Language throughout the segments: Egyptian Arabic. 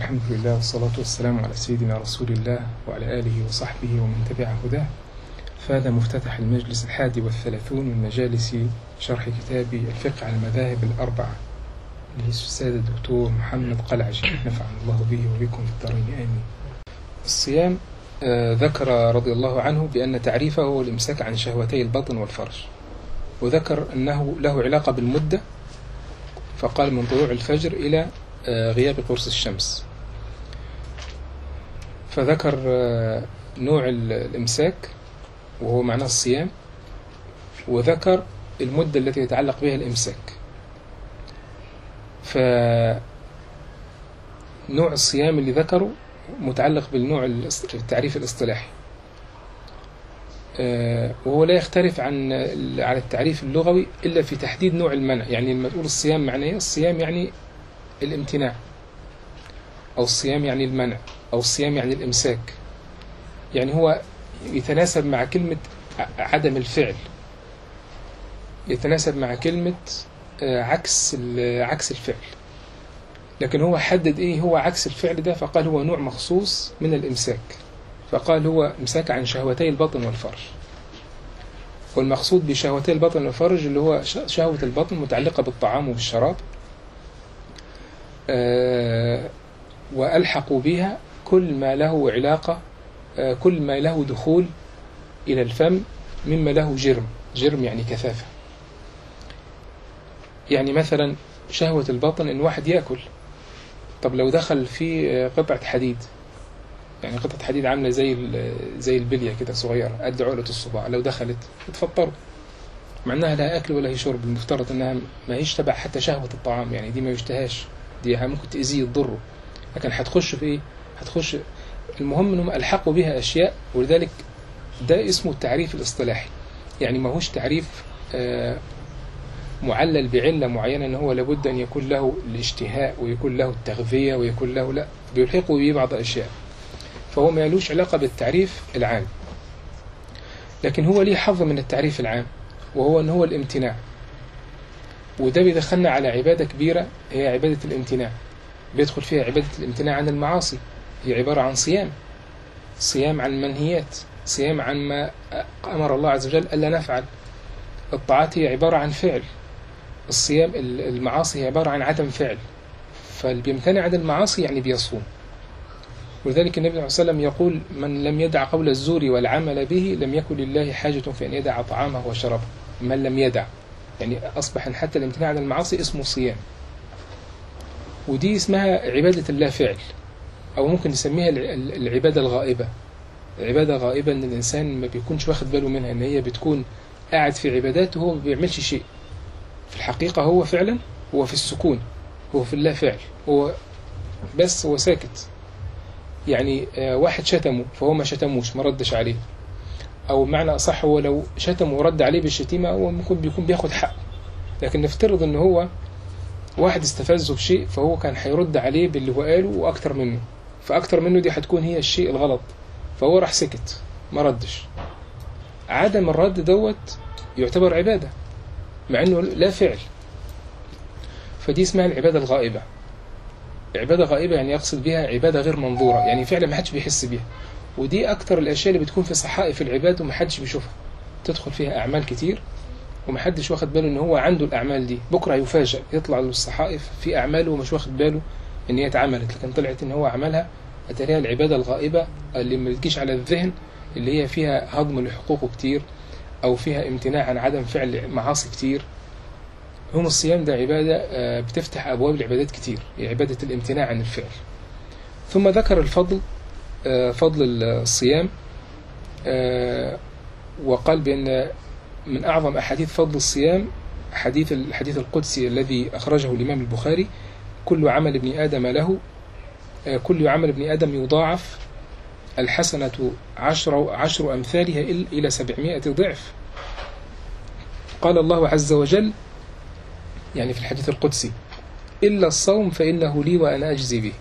الحمد لله والصلاة والسلام على سيدنا رسول الله وعلى آله وصحبه ومن تبع هداه فهذا مفتتح المجلس الحادي والثلاثون من مجالس شرح كتاب الفقه على المذاهب الأربعة للأستاذ الدكتور محمد قلعجي نفعنا الله به وبكم في الدارين آمين الصيام آه، ذكر رضي الله عنه بأن تعريفه هو الإمساك عن شهوتي البطن والفرج وذكر أنه له علاقة بالمدة فقال من طلوع الفجر إلى آه، غياب قرص الشمس فذكر آه، نوع ال- الإمساك وهو معناه الصيام وذكر المدة التي يتعلق بها الإمساك فنوع الصيام اللي ذكره متعلق بالنوع الاص- التعريف الاصطلاحي آه، وهو لا يختلف عن ال- على التعريف اللغوي إلا في تحديد نوع المنع يعني لما تقول الصيام معناه إيه؟ الصيام يعني الامتناع أو الصيام يعني المنع أو الصيام يعني الإمساك يعني هو يتناسب مع كلمة ع- عدم الفعل يتناسب مع كلمة آه، عكس ال- عكس الفعل لكن هو حدد ايه هو عكس الفعل ده فقال هو نوع مخصوص من الامساك فقال هو امساك عن شهوتي البطن والفرج والمقصود بشهوتي البطن والفرج اللي هو ش- شهوة البطن متعلقة بالطعام وبالشراب آه، وألحقوا بها كل ما له علاقة آه، كل ما له دخول إلى الفم مما له جرم جرم يعني كثافة يعني مثلا شهوة البطن إن واحد يأكل طب لو دخل في آه، قطعة حديد يعني قطعة حديد عاملة زي ال- زي البلية كده صغيرة قد عقلة الصباع لو دخلت تفطروا مع انها لا اكل ولا هي شرب المفترض انها ما هيش تبع حتى شهوة الطعام يعني دي ما يشتهاش دي ممكن تأذيه تضره لكن هتخش في ايه هتخش المهم انهم الحقوا بها اشياء ولذلك ده اسمه التعريف الاصطلاحي يعني ما هوش تعريف آه، معلل بعلة معينة ان هو لابد ان يكون له الاشتهاء ويكون له التغذية ويكون له لا بيلحقوا به بعض الاشياء فهو ما لوش علاقة بالتعريف العام لكن هو ليه حظ من التعريف العام وهو ان هو الامتناع وده بيدخلنا على عبادة كبيرة هي عبادة الامتناع بيدخل فيها عبادة الامتناع عن المعاصي هي عبارة عن صيام صيام عن المنهيات صيام عن ما أمر الله عز وجل ألا نفعل الطاعات هي عبارة عن فعل الصيام المعاصي هي عبارة عن عدم فعل فاللي بيمتنع عن المعاصي يعني بيصوم ولذلك النبي صلى الله عليه وسلم يقول من لم يدع قول الزور والعمل به لم يكن لله حاجة في أن يدع طعامه وشرابه من لم يدع يعني أصبح حتى الامتناع عن المعاصي اسمه صيام ودي اسمها عبادة اللا فعل أو ممكن نسميها الع- العبادة الغائبة عبادة غائبة إن الإنسان ما بيكونش واخد باله منها إن هي بتكون قاعد في عبادات وهو ما بيعملش شيء في الحقيقة هو فعلا هو في السكون هو في اللا فعل هو بس هو ساكت يعني آه، واحد شتمه فهو ما شتموش ما ردش عليه او معنى اصح هو لو شتم ورد عليه بالشتيمه هو ممكن بيكون بياخد حقه لكن نفترض ان هو واحد استفزه بشيء فهو كان هيرد عليه باللي هو قاله واكتر منه فاكتر منه دي هتكون هي الشيء الغلط فهو راح سكت ما ردش عدم الرد دوت يعتبر عباده مع انه لا فعل فدي اسمها العباده الغائبه عبادة غائبة يعني يقصد بها عبادة غير منظورة يعني فعلا ما حدش بيحس بيها ودي أكتر الأشياء اللي بتكون في صحائف العباد وما حدش بيشوفها تدخل فيها أعمال كتير وما حدش واخد باله إن هو عنده الأعمال دي بكرة يفاجأ يطلع له الصحائف في أعمال ومش واخد باله إن هي اتعملت لكن طلعت إن هو عملها أتاريها العبادة الغائبة اللي ما تجيش على الذهن اللي هي فيها هضم لحقوقه كتير أو فيها امتناع عن عدم فعل معاصي كتير هم الصيام ده عبادة آه، بتفتح أبواب العبادات كتير هي عبادة الامتناع عن الفعل ثم ذكر الفضل آه، فضل الصيام آه، وقال بأن من أعظم أحاديث فضل الصيام حديث الحديث القدسي الذي أخرجه الإمام البخاري كل عمل ابن آدم له آه، كل عمل ابن آدم يضاعف الحسنة عشر, عشر أمثالها إل- إلى سبعمائة ضعف قال الله عز وجل يعني في الحديث القدسي إلا الصوم فإنه لي وأنا أجزي به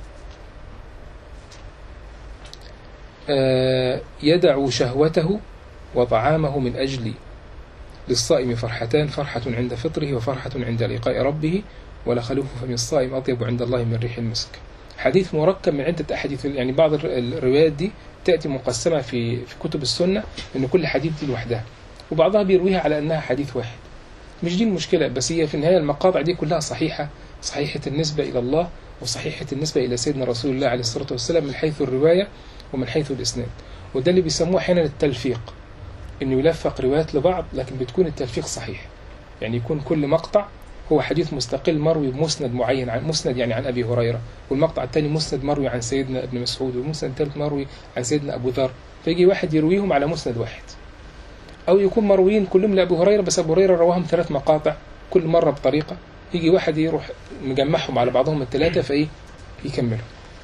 آه، يدع شهوته وطعامه من أجلي للصائم فرحتان فرحة عند فطره وفرحة عند لقاء ربه ولخلوف فم الصائم أطيب عند الله من ريح المسك حديث مركب من عدة أحاديث يعني بعض الر- الروايات دي تأتي مقسمة في في كتب السنة إن كل حديث دي لوحدها وبعضها بيرويها على أنها حديث واحد مش دي المشكلة بس هي في النهاية المقاطع دي كلها صحيحة صحيحة النسبة إلى الله وصحيحة النسبة إلى سيدنا رسول الله عليه الصلاة والسلام من حيث الرواية ومن حيث الإسناد وده اللي بيسموه أحيانا التلفيق إنه يلفق روايات لبعض لكن بتكون التلفيق صحيح يعني يكون كل مقطع هو حديث مستقل مروي بمسند معين عن مسند يعني عن ابي هريره والمقطع الثاني مسند مروي عن سيدنا ابن مسعود والمسند الثالث مروي عن سيدنا ابو ذر فيجي واحد يرويهم على مسند واحد او يكون مرويين كلهم لابو هريره بس ابو هريره رواهم ثلاث مقاطع كل مره بطريقه يجي واحد يروح مجمعهم على بعضهم الثلاثه فايه يكملوا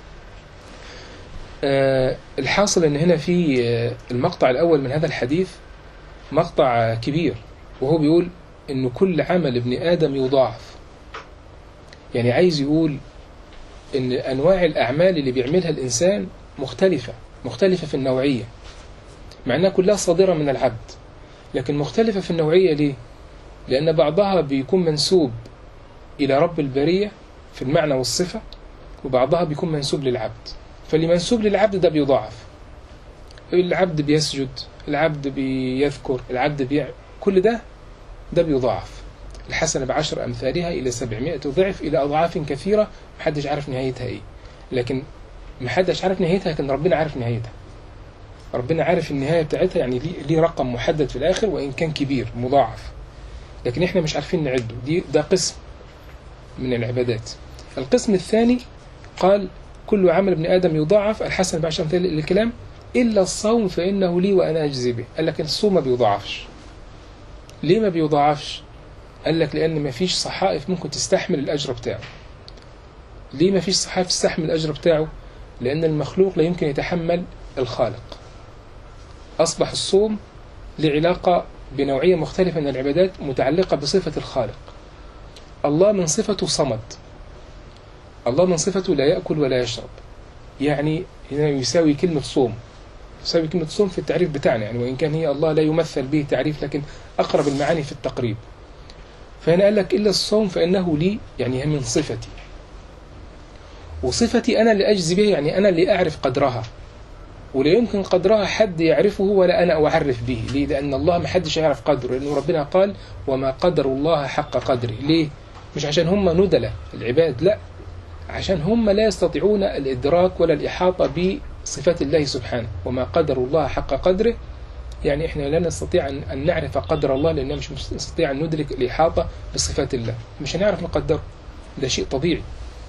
آه الحاصل ان هنا في آه المقطع الاول من هذا الحديث مقطع آه، كبير وهو بيقول ان كل عمل ابن ادم يضاعف يعني عايز يقول ان انواع الاعمال اللي بيعملها الانسان مختلفه مختلفه في النوعيه مع انها كلها صادره من العبد لكن مختلفه في النوعيه ليه لان بعضها بيكون منسوب الى رب البريه في المعنى والصفه وبعضها بيكون منسوب للعبد فاللي منسوب للعبد ده بيضاعف العبد بيسجد العبد بيذكر العبد بيع كل ده ده بيضاعف الحسنة بعشر أمثالها إلى سبعمائة ضعف إلى أضعاف كثيرة محدش عارف نهايتها إيه لكن محدش عارف نهايتها لكن ربنا عارف نهايتها ربنا عارف النهاية بتاعتها يعني ليه, ليه رقم محدد في الآخر وإن كان كبير مضاعف لكن إحنا مش عارفين نعده دي ده قسم من العبادات القسم الثاني قال كل عمل ابن آدم يضاعف الحسن بعشر أمثال الكلام إلا الصوم فإنه لي وأنا أجزي به قال لك الصوم ما بيضاعفش ليه ما بيضاعفش قال لك لأن ما فيش صحائف ممكن تستحمل الأجر بتاعه ليه ما فيش صحائف تستحمل الأجر بتاعه لأن المخلوق لا يمكن يتحمل الخالق أصبح الصوم لعلاقة بنوعية مختلفة من العبادات متعلقة بصفة الخالق الله من صفته صمد الله من صفته لا يأكل ولا يشرب يعني هنا يساوي كلمة صوم يساوي كلمة صوم في التعريف بتاعنا يعني وإن كان هي الله لا يمثل به تعريف لكن أقرب المعاني في التقريب فهنا قال لك إلا الصوم فإنه لي يعني هي من صفتي وصفتي أنا اللي أجزي به يعني أنا اللي أعرف قدرها ولا يمكن قدرها حد يعرفه ولا أنا أعرف به ليه؟ لأن الله ما حدش يعرف قدره لأنه ربنا قال وما قدر الله حق قدره ليه؟ مش عشان هم ندلة العباد لا عشان هم لا يستطيعون الإدراك ولا الإحاطة بصفات الله سبحانه وما قدر الله حق قدره يعني احنا لا نستطيع ان أن نعرف قدر الله لاننا مش نستطيع ان ندرك الاحاطه بصفات الله مش هنعرف نقدره ده شيء طبيعي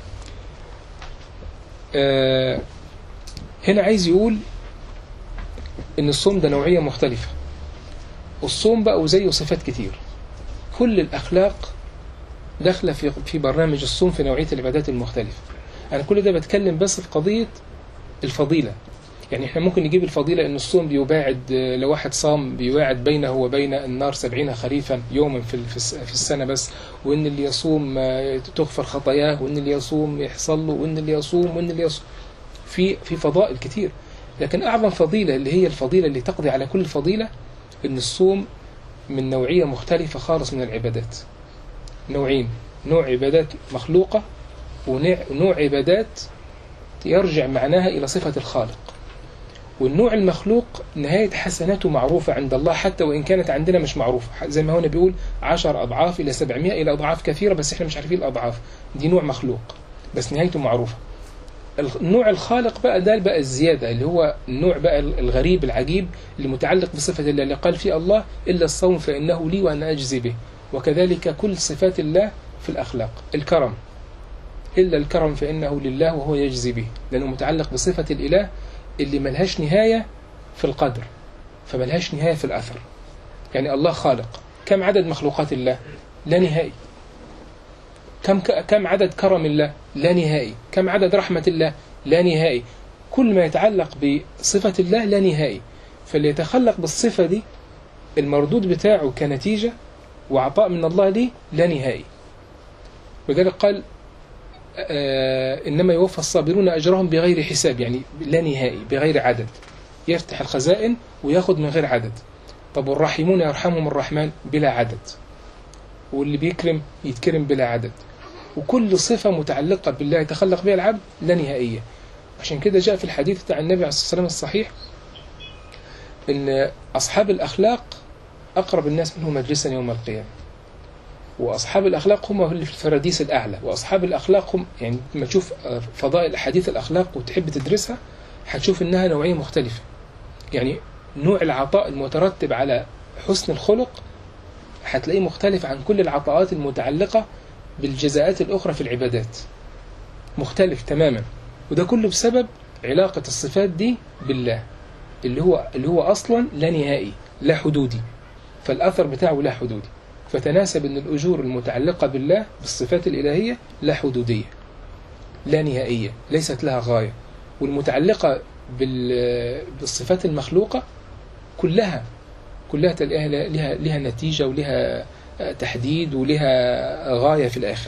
آه هنا عايز يقول ان الصوم ده نوعيه مختلفه الصوم بقى وزيه صفات كتير كل الاخلاق داخله في في برنامج الصوم في نوعيه العبادات المختلفه انا كل ده بتكلم بس في قضيه الفضيله يعني احنا ممكن نجيب الفضيلة ان الصوم بيباعد لو واحد صام بيواعد بينه وبين النار سبعين خريفا يوما في في السنة بس وان اللي يصوم تغفر خطاياه وان اللي يصوم يحصل له وان اللي يصوم وان اللي يصوم في في فضائل كتير لكن اعظم فضيلة اللي هي الفضيلة اللي تقضي على كل فضيلة ان الصوم من نوعية مختلفة خالص من العبادات نوعين نوع عبادات مخلوقة ونوع عبادات يرجع معناها إلى صفة الخالق والنوع المخلوق نهاية حسناته معروفة عند الله حتى وإن كانت عندنا مش معروفة زي ما هنا بيقول عشر أضعاف إلى سبعمائة إلى أضعاف كثيرة بس إحنا مش عارفين الأضعاف دي نوع مخلوق بس نهايته معروفة النوع الخالق بقى ده بقى الزيادة اللي هو النوع بقى الغريب العجيب اللي متعلق بصفة الله اللي قال فيه الله إلا الصوم فإنه لي وأنا أجزي به وكذلك كل صفات الله في الأخلاق الكرم إلا الكرم فإنه لله وهو يجزي به لأنه متعلق بصفة الإله اللي ملهاش نهاية في القدر فملهاش نهاية في الأثر يعني الله خالق كم عدد مخلوقات الله لا نهائي كم كم عدد كرم الله لا نهائي كم عدد رحمة الله لا نهائي كل ما يتعلق بصفة الله لا نهائي فاللي يتخلق بالصفة دي المردود بتاعه كنتيجة وعطاء من الله ليه لا نهائي وذلك قال آه إنما يوفى الصابرون أجرهم بغير حساب يعني لا نهائي بغير عدد يفتح الخزائن وياخد من غير عدد طب والراحمون يرحمهم الرحمن بلا عدد واللي بيكرم يتكرم بلا عدد وكل صفة متعلقة بالله يتخلق بها العبد لا نهائية عشان كده جاء في الحديث بتاع النبي عليه الصلاة والسلام الصحيح إن أصحاب الأخلاق أقرب الناس منه مجلسا يوم القيامة وأصحاب الأخلاق هم اللي في الفراديس الأعلى وأصحاب الأخلاق هم يعني لما تشوف فضائل أحاديث الأخلاق وتحب تدرسها هتشوف إنها نوعية مختلفة يعني نوع العطاء المترتب على حسن الخلق هتلاقيه مختلف عن كل العطاءات المتعلقة بالجزاءات الأخرى في العبادات مختلف تماما وده كله بسبب علاقة الصفات دي بالله اللي هو اللي هو أصلا لا نهائي لا حدودي فالأثر بتاعه لا حدودي فتناسب أن الأجور المتعلقة بالله بالصفات الإلهية لا حدودية لا نهائية ليست لها غاية والمتعلقة بال- بالصفات المخلوقة كلها كلها تلاقيها لها لها نتيجة ولها تحديد ولها غاية في الآخر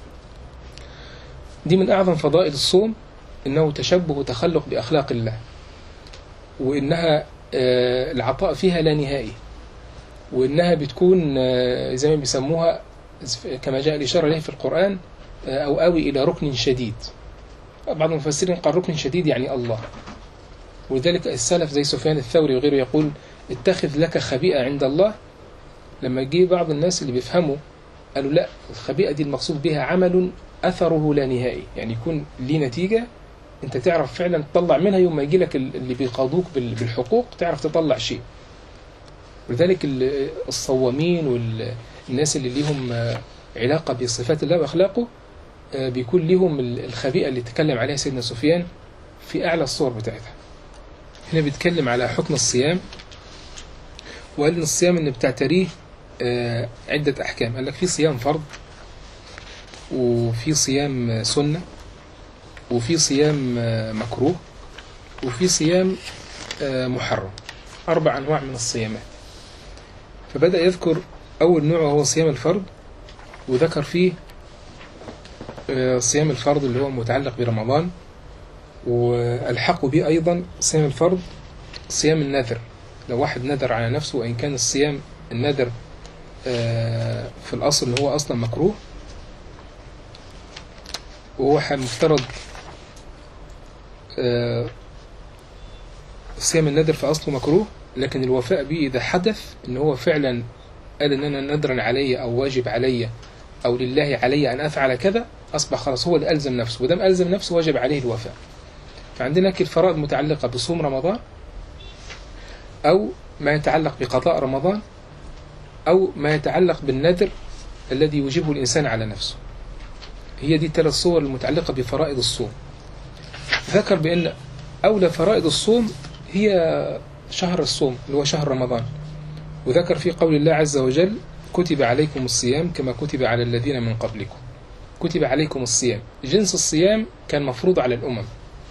دي من أعظم فضائل الصوم إنه تشبه وتخلق بأخلاق الله وإنها آه، العطاء فيها لا نهائي وإنها بتكون آه، زي ما بيسموها كما جاء الإشارة إليه في القرآن آه، أو آوي إلى ركن شديد بعض المفسرين قال ركن شديد يعني الله ولذلك السلف زي سفيان الثوري وغيره يقول اتخذ لك خبيئة عند الله لما جه بعض الناس اللي بيفهموا قالوا لا الخبيئة دي المقصود بها عمل أثره لا نهائي يعني يكون ليه نتيجة أنت تعرف فعلا تطلع منها يوم ما يجي لك اللي بيقاضوك بال- بالحقوق تعرف تطلع شيء ولذلك ال- الصوامين والناس اللي ليهم آه، علاقة بصفات الله وأخلاقه آه، بيكون ليهم ال- الخبيئة اللي تكلم عليها سيدنا سفيان في أعلى الصور بتاعتها هنا بيتكلم على حكم الصيام وقال ان الصيام ان بتعتريه آه، عدة احكام قال لك في صيام فرض وفي صيام آه، سنة وفي صيام آه، مكروه وفي صيام آه، محرم اربع انواع من الصيامات فبدأ يذكر اول نوع وهو صيام الفرض وذكر فيه آه، صيام الفرض اللي هو متعلق برمضان والحق به ايضا صيام الفرض صيام النذر لو واحد نذر على نفسه وإن كان الصيام النذر آه، في الأصل إن هو أصلا مكروه وهو ح- مفترض آه، صيام النذر في أصله مكروه لكن الوفاء به إذا حدث إن هو فعلا قال إن أنا نذرا علي أو واجب علي أو لله علي أن أفعل كذا أصبح خلاص هو اللي ألزم نفسه ودام ألزم نفسه وجب عليه الوفاء فعندنا كل فرائض متعلقة بصوم رمضان أو ما يتعلق بقضاء رمضان أو ما يتعلق بالنذر الذي يوجبه الإنسان على نفسه هي دي الثلاث صور المتعلقة بفرائض الصوم ذكر بأن أولى فرائض الصوم هي شهر الصوم اللي هو شهر رمضان وذكر في قول الله عز وجل كتب عليكم الصيام كما كتب على الذين من قبلكم كتب عليكم الصيام جنس الصيام كان مفروض على الأمم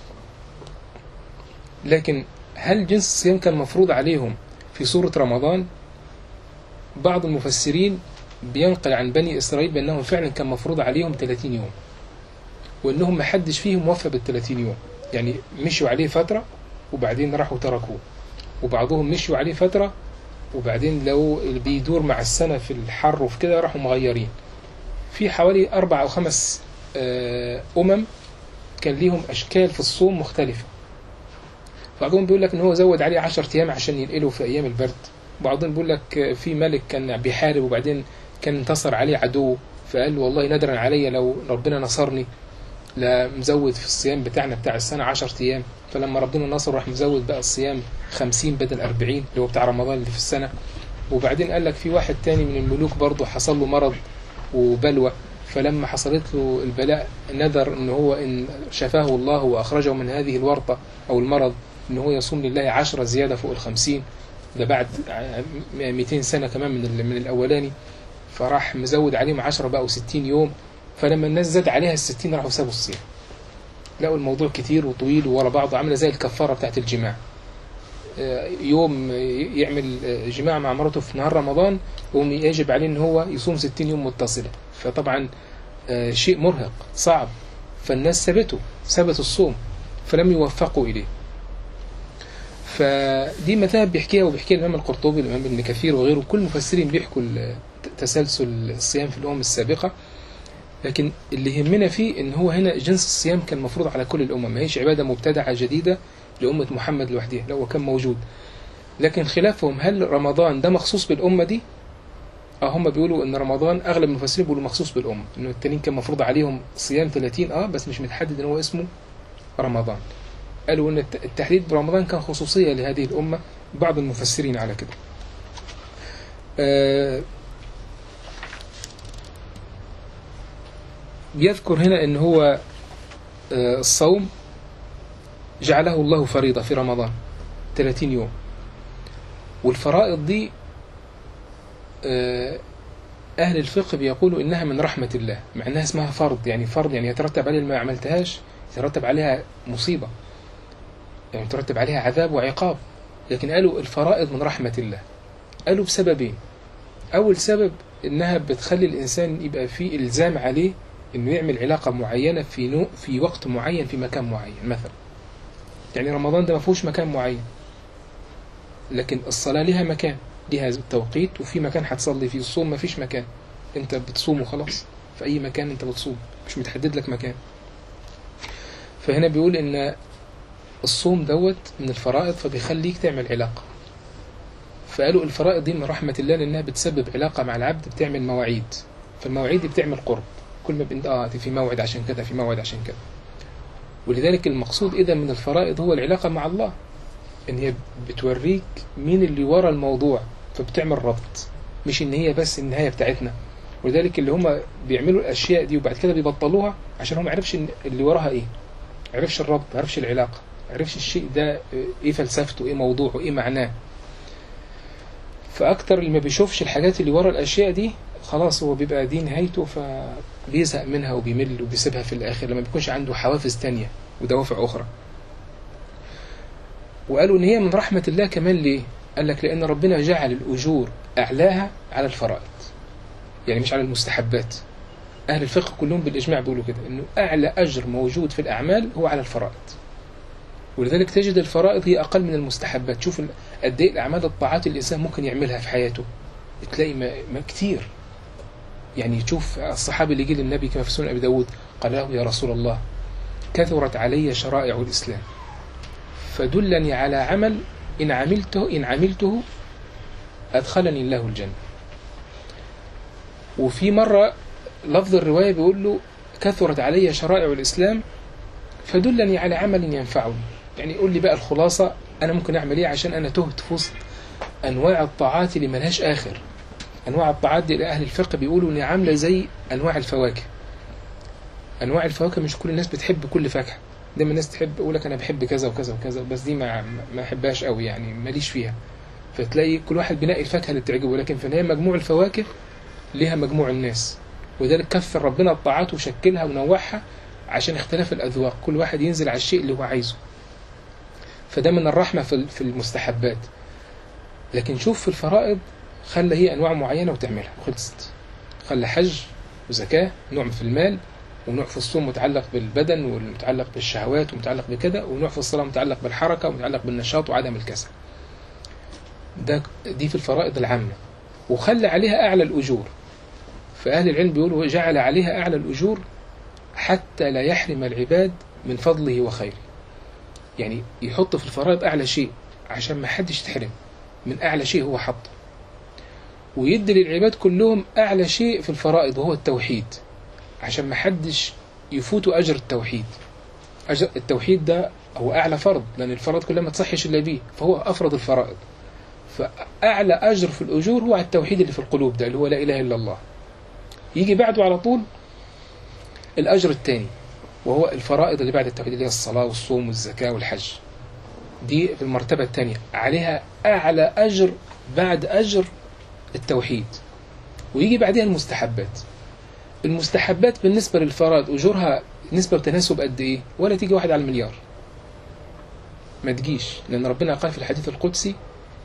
لكن هل جنس الصيام كان مفروض عليهم في سورة رمضان بعض المفسرين بينقل عن بني إسرائيل بأنهم فعلا كان مفروض عليهم 30 يوم وأنهم ما حدش فيهم وفى بال 30 يوم يعني مشوا عليه فترة وبعدين راحوا تركوه وبعضهم مشوا عليه فترة وبعدين لو اللي بيدور مع السنة في الحر وفي كده راحوا مغيرين في حوالي أربع أو خمس آه، أمم كان ليهم أشكال في الصوم مختلفة بعضهم بيقول لك ان هو زود عليه 10 ايام عشان ينقله في ايام البرد بعضهم بيقول لك في ملك كان بيحارب وبعدين كان انتصر عليه عدو فقال له والله نادرا عليا لو ربنا نصرني لا مزود في الصيام بتاعنا بتاع السنة 10 ايام فلما ربنا نصر راح مزود بقى الصيام 50 بدل 40 اللي هو بتاع رمضان اللي في السنة وبعدين قال لك في واحد تاني من الملوك برضه حصل له مرض وبلوى فلما حصلت له البلاء نذر ان هو ان شفاه الله واخرجه من هذه الورطة او المرض ان هو يصوم لله عشرة زيادة فوق الخمسين ده بعد 200 سنة كمان من ال- من الأولاني فراح مزود عليهم عشرة بقوا 60 يوم فلما الناس زاد عليها الستين راحوا سابوا الصيام لقوا الموضوع كتير وطويل ورا بعضه عاملة زي الكفارة بتاعت الجماع آه، يوم يعمل آه، جماع مع مراته في نهار رمضان يقوم يجب عليه ان هو يصوم 60 يوم متصلة فطبعا آه، شيء مرهق صعب فالناس سابته سابت الصوم فلم يوفقوا إليه فدي مذاهب بيحكيها وبيحكيها الإمام القرطبي الإمام ابن كثير وغيره كل المفسرين بيحكوا ال- تسلسل الصيام في الأمم السابقة لكن اللي يهمنا فيه ان هو هنا جنس الصيام كان مفروض على كل الامم ما هيش عباده مبتدعه جديده لامه محمد لوحدها لا هو كان موجود لكن خلافهم هل رمضان ده مخصوص بالامه دي اه هم بيقولوا ان رمضان اغلب المفسرين بيقولوا مخصوص بالامه انه التانيين كان مفروض عليهم صيام 30 اه بس مش متحدد ان هو اسمه رمضان قالوا ان الت- التحديد برمضان كان خصوصيه لهذه الامه بعض المفسرين على كده آه بيذكر هنا ان هو آه، الصوم جعله الله فريضة في رمضان 30 يوم والفرائض دي آه، أهل الفقه بيقولوا إنها من رحمة الله مع إنها اسمها فرض يعني فرض يعني يترتب عليها ما عملتهاش يترتب عليها مصيبة يعني يترتب عليها عذاب وعقاب لكن قالوا الفرائض من رحمة الله قالوا بسببين أول سبب إنها بتخلي الإنسان يبقى فيه إلزام عليه إنه يعمل علاقة معينة في نوع في وقت معين في مكان معين مثلا يعني رمضان ده ما فيهوش مكان معين لكن الصلاة لها مكان لها توقيت وفي مكان هتصلي فيه الصوم ما فيش مكان انت بتصوم وخلاص في اي مكان انت بتصوم مش متحدد لك مكان فهنا بيقول ان الصوم دوت من الفرائض فبيخليك تعمل علاقة فقالوا الفرائض دي من رحمة الله لأنها بتسبب علاقة مع العبد بتعمل مواعيد فالمواعيد دي بتعمل قرب كل ما بنت اه في موعد عشان كذا في موعد عشان كذا ولذلك المقصود إذا من الفرائض هو العلاقة مع الله إن هي بتوريك مين اللي ورا الموضوع فبتعمل ربط مش إن هي بس النهاية بتاعتنا ولذلك اللي هم بيعملوا الأشياء دي وبعد كده بيبطلوها عشان هم عرفش إن اللي وراها إيه عرفش الربط عرفش العلاقة عرفش الشيء ده إيه فلسفته إيه موضوعه إيه معناه فأكتر اللي ما بيشوفش الحاجات اللي ورا الأشياء دي خلاص هو بيبقى دي نهايته فبيزهق منها وبيمل وبيسيبها في الآخر لما بيكونش عنده حوافز تانية ودوافع أخرى وقالوا إن هي من رحمة الله كمان ليه؟ قال لك لأن ربنا جعل الأجور أعلاها على الفرائض يعني مش على المستحبات أهل الفقه كلهم بالإجماع بيقولوا كده إنه أعلى أجر موجود في الأعمال هو على الفرائض ولذلك تجد الفرائض هي أقل من المستحبات شوف قد إيه الأعمال الطاعات اللي الإنسان ممكن يعملها في حياته تلاقي ما, ما كتير يعني تشوف الصحابي اللي جه للنبي كما في سنن أبي داود قال له يا رسول الله كثرت علي شرائع الإسلام فدلني على عمل إن عملته إن عملته أدخلني الله الجنة وفي مرة لفظ الرواية بيقول له كثرت علي شرائع الإسلام فدلني على عمل ينفعني يعني قول لي بقى الخلاصة أنا ممكن أعمل إيه عشان أنا تهت في وسط أنواع الطاعات اللي ملهاش آخر أنواع الطاعات دي أهل الفقه بيقولوا إن عاملة زي أنواع الفواكه أنواع الفواكه مش كل الناس بتحب كل فاكهة دايما الناس تحب يقول لك أنا بحب كذا وكذا وكذا بس دي ما ما أحبهاش قوي يعني ماليش فيها فتلاقي كل واحد بيلاقي الفاكهة اللي بتعجبه لكن في النهاية مجموع الفواكه ليها مجموع الناس وذلك كثر ربنا الطاعات وشكلها ونوعها عشان اختلاف الأذواق كل واحد ينزل على الشيء اللي هو عايزه فده من الرحمة في المستحبات لكن شوف في الفرائض خلى هي أنواع معينة وتعملها وخلصت خلى حج وزكاة نوع في المال ونوع في الصوم متعلق بالبدن ومتعلق بالشهوات ومتعلق بكذا ونوع في الصلاة متعلق بالحركة ومتعلق بالنشاط وعدم الكسل ده دي في الفرائض العامة وخلى عليها أعلى الأجور فأهل العلم بيقولوا جعل عليها أعلى الأجور حتى لا يحرم العباد من فضله وخيره يعني يحط في الفرائض أعلى شيء عشان ما حدش يتحرم من أعلى شيء هو حطه ويدي للعباد كلهم أعلى شيء في الفرائض وهو التوحيد عشان ما حدش يفوتوا أجر التوحيد أجر التوحيد ده هو أعلى فرض لأن الفرائض كلها ما تصحش إلا بيه فهو أفرض الفرائض فأعلى أجر في الأجور هو على التوحيد اللي في القلوب ده اللي هو لا إله إلا الله يجي بعده على طول الأجر الثاني وهو الفرائض اللي بعد التوحيد اللي هي الصلاة والصوم والزكاة والحج دي في المرتبة الثانية عليها أعلى أجر بعد أجر التوحيد ويجي بعدها المستحبات المستحبات بالنسبة للفرائض أجورها نسبة وتناسب قد إيه ولا تيجي واحد على المليار ما تجيش لأن ربنا قال في الحديث القدسي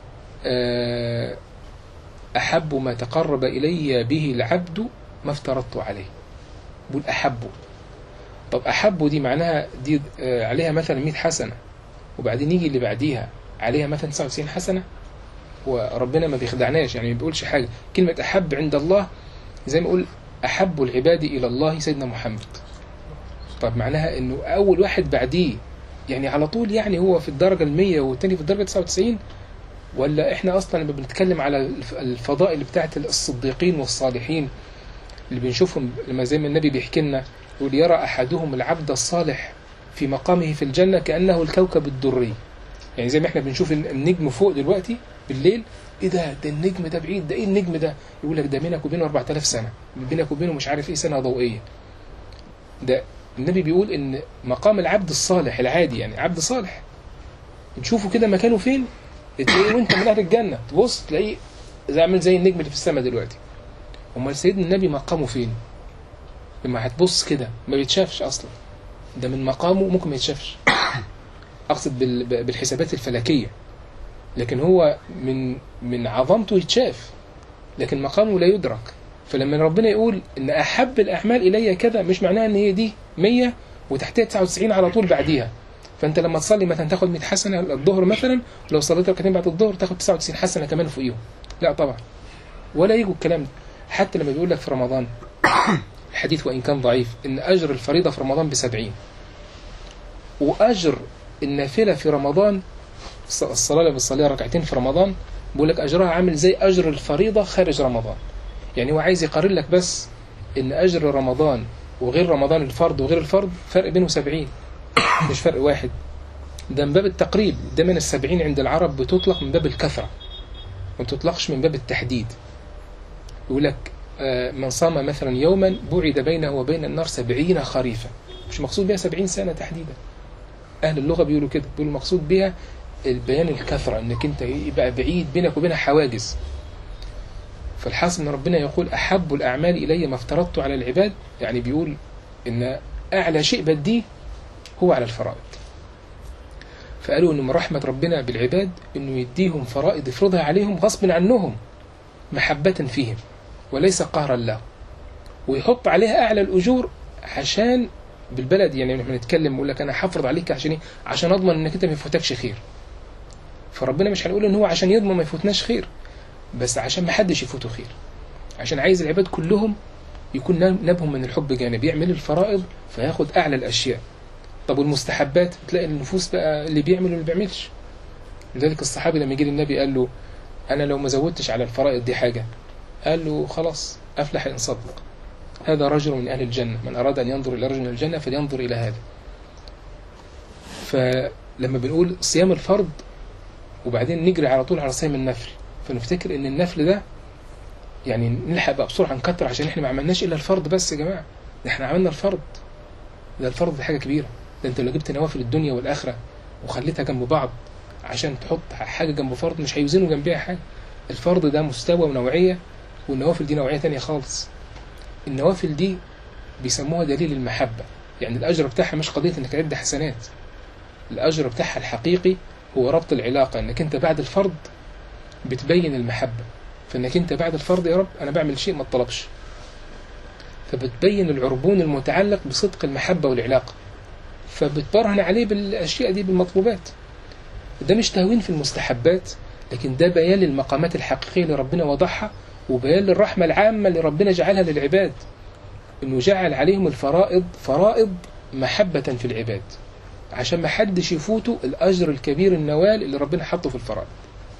أحب ما تقرب إلي به العبد ما افترضت عليه بقول أحبه طب أحبه دي معناها دي عليها مثلا 100 حسنة وبعدين يجي اللي بعديها عليها مثلا 99 حسنة وربنا ما بيخدعناش يعني ما بيقولش حاجة كلمة أحب عند الله زي ما أقول أحب العباد إلى الله سيدنا محمد طب معناها أنه أول واحد بعديه يعني على طول يعني هو في الدرجة المية والتاني في الدرجة 99 ولا احنا اصلا لما بنتكلم على الف- الفضائل بتاعت الصديقين والصالحين اللي بنشوفهم لما زي ما النبي بيحكي لنا يقول يرى احدهم العبد الصالح في مقامه في الجنة كأنه الكوكب الدري يعني زي ما احنا بنشوف النجم فوق دلوقتي بالليل ايه ده ده النجم ده بعيد ده ايه النجم ده يقول لك ده بينك وبينه 4000 سنة بينك وبينه مش عارف ايه سنة ضوئية ده النبي بيقول ان مقام العبد الصالح العادي يعني عبد صالح نشوفه كده مكانه فين تلاقيه وانت من اهل الجنه تبص تلاقيه زي عامل زي النجم اللي في السماء دلوقتي امال سيدنا النبي مقامه فين لما هتبص كده ما بيتشافش اصلا ده من مقامه ممكن ما يتشافش اقصد بال- بالحسابات الفلكيه لكن هو من من عظمته يتشاف لكن مقامه لا يدرك فلما ربنا يقول ان احب الاعمال الي كذا مش معناها ان هي دي 100 وتحتها 99 على طول بعديها فانت لما تصلي مثلا تاخد 100 حسنه الظهر مثلا ولو صليت ركعتين بعد الظهر تاخد 99 حسنه كمان فوقيهم لا طبعا ولا يجوا الكلام ده حتى لما بيقول لك في رمضان الحديث وان كان ضعيف ان اجر الفريضه في رمضان ب 70 واجر النافله في رمضان الص- الصلاه اللي بتصليها ركعتين في رمضان بيقول لك اجرها عامل زي اجر الفريضه خارج رمضان يعني هو عايز يقارن لك بس ان اجر رمضان وغير رمضان الفرض وغير الفرض فرق بينه 70 مش فرق واحد ده من باب التقريب دايما السبعين عند العرب بتطلق من باب الكثرة ما بتطلقش من باب التحديد يقول لك آه، من صام مثلا يوما بعد بينه وبين النار سبعين خريفا مش مقصود بها سبعين سنة تحديدا أهل اللغة بيقولوا كده بيقولوا المقصود بها البيان الكثرة انك انت يبقى بعيد بينك وبينها حواجز فالحاصل ان ربنا يقول احب الاعمال الي ما افترضت على العباد يعني بيقول ان اعلى شيء بديه هو على الفرائض فقالوا ان من رحمة ربنا بالعباد انه يديهم فرائض يفرضها عليهم غصب عنهم محبة فيهم وليس قهرا له ويحط عليها اعلى الاجور عشان بالبلد يعني لما نتكلم يقول لك انا هفرض عليك عشان ايه عشان اضمن انك انت ما يفوتكش خير فربنا مش هنقول ان هو عشان يضمن ما يفوتناش خير بس عشان ما حدش يفوته خير عشان عايز العباد كلهم يكون نبهم من الحب جانب يعمل الفرائض فياخد اعلى الاشياء طب والمستحبات تلاقي النفوس بقى اللي بيعمل واللي بيعملش لذلك الصحابي لما جه للنبي قال له انا لو ما زودتش على الفرائض دي حاجه قال له خلاص افلح ان صدق هذا رجل من اهل الجنه من اراد ان ينظر الى رجل من الجنه فلينظر الى هذا فلما بنقول صيام الفرض وبعدين نجري على طول على صيام النفل فنفتكر ان النفل ده يعني نلحق بقى بسرعه نكتر عشان احنا ما عملناش الا الفرض بس يا جماعه ده احنا عملنا الفرض ده الفرض دي حاجه كبيره ده انت لو جبت نوافل الدنيا والاخره وخليتها جنب بعض عشان تحط حاجه جنب فرض مش هيوزنوا جنبها حاجه الفرض ده مستوى ونوعيه والنوافل دي نوعيه تانية خالص النوافل دي بيسموها دليل المحبه يعني الاجر بتاعها مش قضيه انك تعد حسنات الاجر بتاعها الحقيقي هو ربط العلاقه انك انت بعد الفرض بتبين المحبه فانك انت بعد الفرض يا رب انا بعمل شيء ما اتطلبش فبتبين العربون المتعلق بصدق المحبه والعلاقه فبتبرهن عليه بالاشياء دي بالمطلوبات ده مش تهوين في المستحبات لكن ده بيان للمقامات الحقيقيه اللي ربنا وضعها وبيان للرحمه العامه اللي ربنا جعلها للعباد انه جعل عليهم الفرائض فرائض محبه في العباد عشان ما حدش يفوته الاجر الكبير النوال اللي ربنا حطه في الفرائض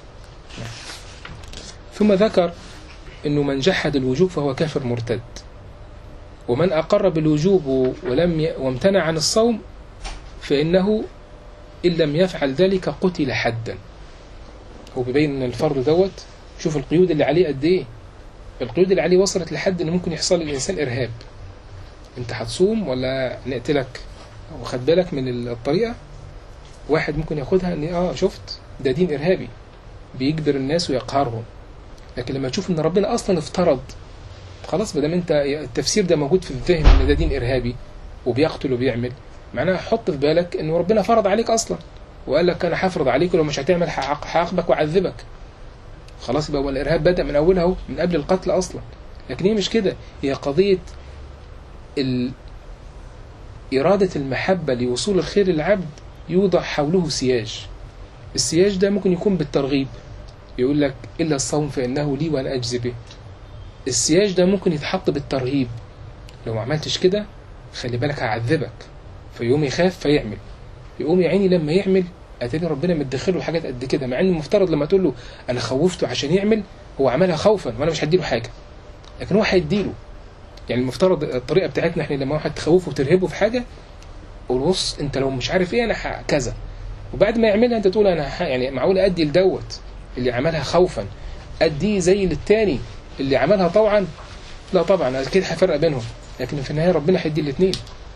ثم ذكر انه من جحد الوجوب فهو كافر مرتد ومن اقر بالوجوب ولم ي... وامتنع عن الصوم فانه ان لم يفعل ذلك قتل حدا هو بيبين ان الفرض دوت شوف القيود اللي عليه قد ايه القيود اللي عليه وصلت لحد ان ممكن يحصل للانسان ارهاب انت هتصوم ولا نقتلك وخد بالك من الطريقه واحد ممكن ياخدها ان اه شفت ده دين ارهابي بيجبر الناس ويقهرهم لكن لما تشوف ان ربنا اصلا افترض خلاص ما دام انت التفسير ده موجود في الذهن ان ده دين ارهابي وبيقتل وبيعمل معناها حط في بالك انه ربنا فرض عليك اصلا وقال لك انا هفرض عليك ولو مش هتعمل هعاقبك واعذبك خلاص يبقى الارهاب بدا من اولها اهو من قبل القتل اصلا لكن هي مش كده هي قضيه ال... إرادة المحبة لوصول الخير للعبد يوضع حوله سياج السياج ده ممكن يكون بالترغيب يقول لك إلا الصوم فإنه لي وأنا أجزي به السياج ده ممكن يتحط بالترهيب لو ما عملتش كده خلي بالك هعذبك فيقوم يخاف فيعمل يقوم يا عيني لما يعمل اتاري ربنا مدخله حاجات قد كده مع ان المفترض لما تقول له انا خوفته عشان يعمل هو عملها خوفا وانا مش هديله حاجه لكن هو هيديله يعني المفترض الطريقه بتاعتنا احنا لما واحد تخوفه وترهبه في حاجه قول بص انت لو مش عارف ايه انا ح- كذا وبعد ما يعملها انت تقول انا ح- يعني معقول ادي لدوت اللي عملها خوفا اديه زي للتاني اللي عملها طوعا لا طبعا اكيد هفرق بينهم لكن في النهايه ربنا هيدي الاثنين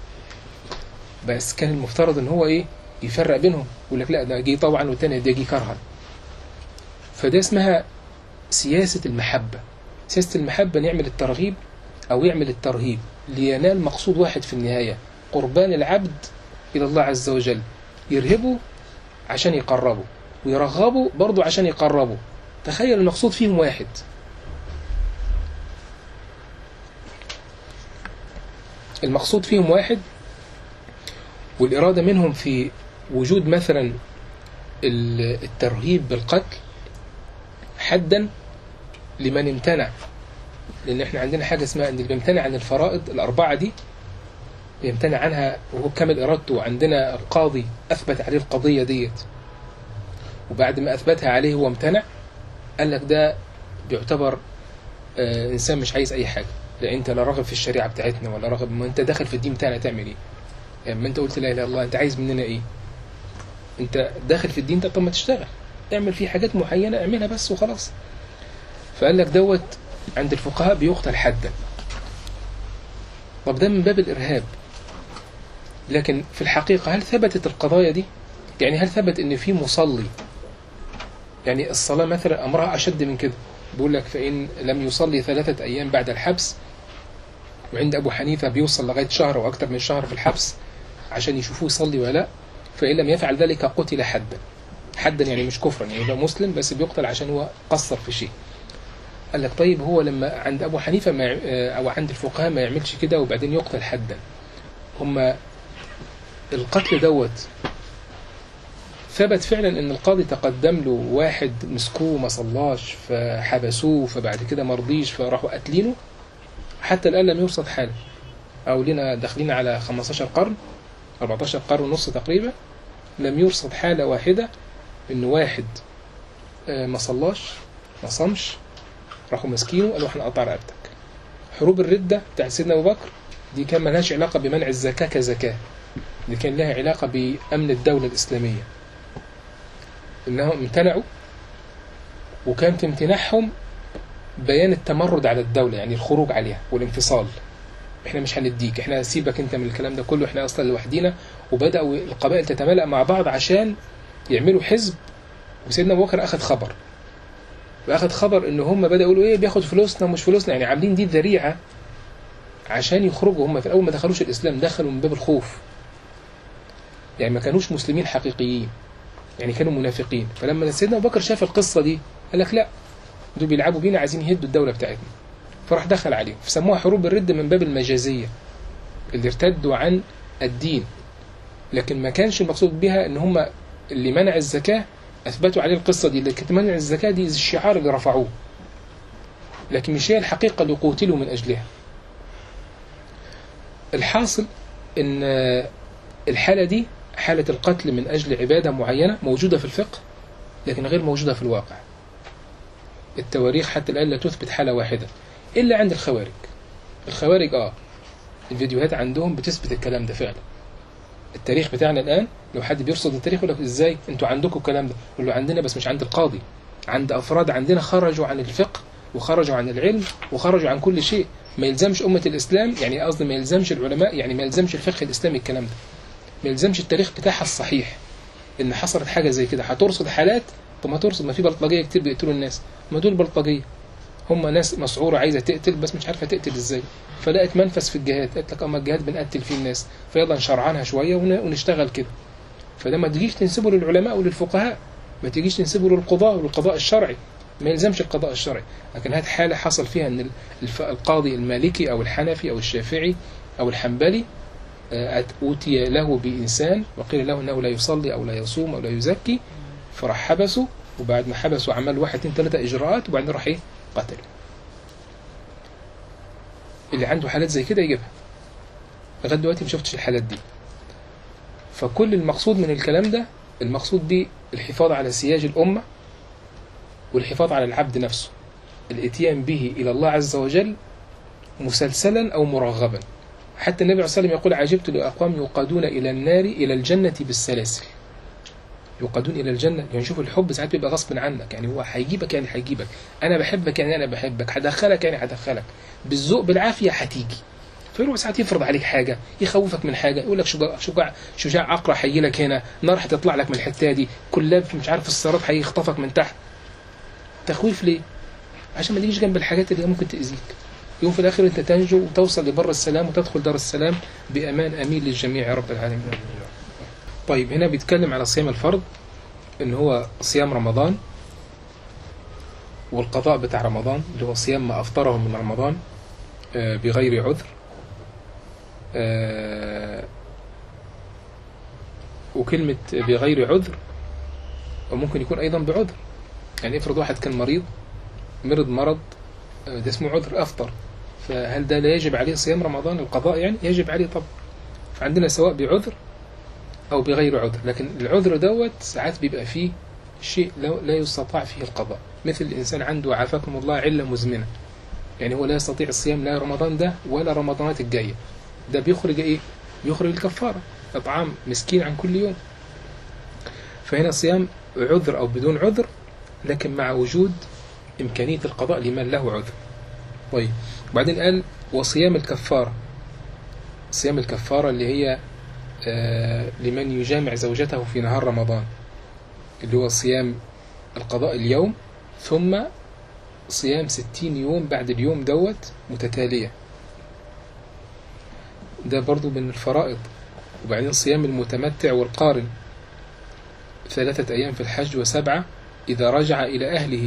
بس كان المفترض ان هو ايه يفرق بينهم يقول لك لا ده جه طوعا والتاني ده جه كرها فده اسمها سياسه المحبه سياسه المحبه نعمل الترغيب او يعمل الترهيب لينال مقصود واحد في النهايه قربان العبد الى الله عز وجل يرهبه عشان يقربه ويرغبه برضه عشان يقربه تخيل المقصود فيهم واحد المقصود فيهم واحد والإرادة منهم في وجود مثلا ال- الترهيب بالقتل حدا لمن امتنع لأن احنا عندنا حاجة اسمها أن اللي بيمتنع عن الفرائض الأربعة دي بيمتنع عنها وهو كامل إرادته عندنا القاضي أثبت عليه القضية ديت وبعد ما أثبتها عليه هو امتنع قال لك ده بيعتبر آه إنسان مش عايز أي حاجة لا أنت لا راغب في الشريعة بتاعتنا ولا راغب ما أنت داخل في الدين بتاعنا تعمل إيه يعني ما أنت قلت لا إله إلا الله أنت عايز مننا إيه أنت داخل في الدين ده طب ما تشتغل اعمل فيه حاجات معينة اعملها بس وخلاص فقال لك دوت عند الفقهاء بيقتل حدا طب ده من باب الإرهاب لكن في الحقيقة هل ثبتت القضايا دي يعني هل ثبت ان في مصلي يعني الصلاة مثلا أمرها أشد من كده بيقول لك فإن لم يصلي ثلاثة أيام بعد الحبس وعند أبو حنيفة بيوصل لغاية شهر وأكثر من شهر في الحبس عشان يشوفوه يصلي ولا لا فإن لم يفعل ذلك قتل حدا حدا يعني مش كفرا يعني ده مسلم بس بيقتل عشان هو قصر في شيء قال لك طيب هو لما عند أبو حنيفة ما يع- أو عند الفقهاء ما يعملش كده وبعدين يقتل حدا هم القتل دوت ثبت فعلا ان القاضي تقدم له واحد مسكوه ما صلاش فحبسوه فبعد كده مرضيش فراحوا قاتلينه حتى الان لم يرصد حاله او لنا داخلين على 15 قرن 14 قرن ونص تقريبا لم يرصد حالة واحدة ان واحد آه، ما صلاش ما صمش راحوا ماسكينه قالوا احنا قطع رقبتك حروب الردة بتاعت سيدنا ابو بكر دي كان ملهاش علاقة بمنع الزكاة كزكاة دي كان لها علاقة بأمن الدولة الإسلامية إنهم امتنعوا وكان في امتناعهم بيان التمرد على الدولة يعني الخروج عليها والانفصال احنا مش هنديك احنا سيبك انت من الكلام ده كله احنا اصلا لوحدينا وبدأوا القبائل تتمالأ مع بعض عشان يعملوا حزب وسيدنا ابو بكر اخذ خبر واخذ خبر ان هم بدأوا يقولوا ايه بياخد فلوسنا ومش فلوسنا يعني عاملين دي ذريعة عشان يخرجوا هم في الاول ما دخلوش الاسلام دخلوا من باب الخوف يعني ما كانوش مسلمين حقيقيين يعني كانوا منافقين فلما سيدنا ابو بكر شاف القصه دي قال لك لا دول بيلعبوا بينا عايزين يهدوا الدوله بتاعتنا فراح دخل عليهم فسموها حروب الرد من باب المجازيه اللي ارتدوا عن الدين لكن ما كانش المقصود بها ان هم اللي منع الزكاه اثبتوا عليه القصه دي اللي كانت منع الزكاه دي الشعار اللي رفعوه لكن مش هي الحقيقه اللي قوتلوا من اجلها الحاصل ان الحالة دي حالة القتل من أجل عبادة معينة موجودة في الفقه لكن غير موجودة في الواقع التواريخ حتى الآن لا تثبت حالة واحدة إلا عند الخوارج الخوارج آه الفيديوهات عندهم بتثبت الكلام ده فعلا التاريخ بتاعنا الآن لو حد بيرصد التاريخ يقول لك إزاي أنتوا عندكم الكلام ده يقول له عندنا بس مش عند القاضي عند أفراد عندنا خرجوا عن الفقه وخرجوا عن العلم وخرجوا عن كل شيء ما يلزمش أمة الإسلام يعني قصدي ما يلزمش العلماء يعني ما يلزمش الفقه الإسلامي الكلام ده ما يلزمش التاريخ بتاعها الصحيح ان حصلت حاجه زي كده هترصد حالات طب ما ترصد ما في بلطجيه كتير بيقتلوا الناس ما دول بلطجيه هم ناس مسعوره عايزه تقتل بس مش عارفه تقتل ازاي فلقت منفذ في الجهاد قالت لك اما الجهاد بنقتل فيه الناس فيلا نشرعنها شويه ون- ونشتغل كده فده ما تجيش تنسبه للعلماء وللفقهاء ما تجيش تنسبه للقضاء وللقضاء الشرعي ما يلزمش القضاء الشرعي لكن هذه حاله حصل فيها ان الف- القاضي المالكي او الحنفي او الشافعي او الحنبلي آه، أوتي له بإنسان وقيل له أنه لا يصلي أو لا يصوم أو لا يزكي فراح حبسه وبعد ما حبسه عمل واحد اتنين تلاتة إجراءات وبعدين راح إيه قتل اللي عنده حالات زي كده يجيبها لغايه دلوقتي ما شفتش الحالات دي فكل المقصود من الكلام ده المقصود بيه الحفاظ على سياج الأمة والحفاظ على العبد نفسه الاتيان به إلى الله عز وجل مسلسلا أو مرغبا حتى النبي عليه الصلاة والسلام يقول عجبت لأقوام يقادون إلى النار إلى الجنة بالسلاسل يقادون إلى الجنة يعني شوف الحب ساعات بيبقى غصب عنك يعني هو هيجيبك يعني هيجيبك أنا بحبك يعني أنا بحبك هدخلك يعني هدخلك بالذوق بالعافية هتيجي فيروح ساعات يفرض عليك حاجة يخوفك من حاجة يقول لك شجاع شجاع شجاع عقرة هيجي لك هنا نار هتطلع لك من الحتة دي كلاب مش عارف الصراط هيخطفك من تحت تخويف ليه؟ عشان ما تجيش جنب الحاجات اللي هي ممكن تأذيك يوم في الآخر أنت تنجو وتوصل لبر السلام وتدخل دار السلام بأمان أمين للجميع يا رب العالمين طيب هنا بيتكلم على صيام الفرض إن هو صيام رمضان والقضاء بتاع رمضان اللي هو صيام ما أفطره من رمضان آه، بغير عذر آه، وكلمة بغير عذر وممكن يكون أيضا بعذر يعني افرض واحد كان مريض مرض مرض آه، ده اسمه عذر أفطر فهل ده لا يجب عليه صيام رمضان القضاء يعني يجب عليه طبعا فعندنا سواء بعذر أو بغير عذر لكن العذر دوت ساعات بيبقى فيه شيء لا لا يستطاع فيه القضاء مثل الإنسان عنده عافاكم الله علة مزمنة يعني هو لا يستطيع الصيام لا رمضان ده ولا رمضانات الجاية ده بيخرج إيه؟ بيخرج الكفارة إطعام مسكين عن كل يوم فهنا صيام عذر أو بدون عذر لكن مع وجود إمكانية القضاء لمن له عذر طيب وبعدين قال وصيام الكفارة صيام الكفارة اللي هي آه، لمن يجامع زوجته في نهار رمضان اللي هو صيام القضاء اليوم ثم صيام ستين يوم بعد اليوم دوت متتالية ده برضو من الفرائض وبعدين صيام المتمتع والقارن ثلاثة أيام في الحج وسبعة إذا رجع إلى أهله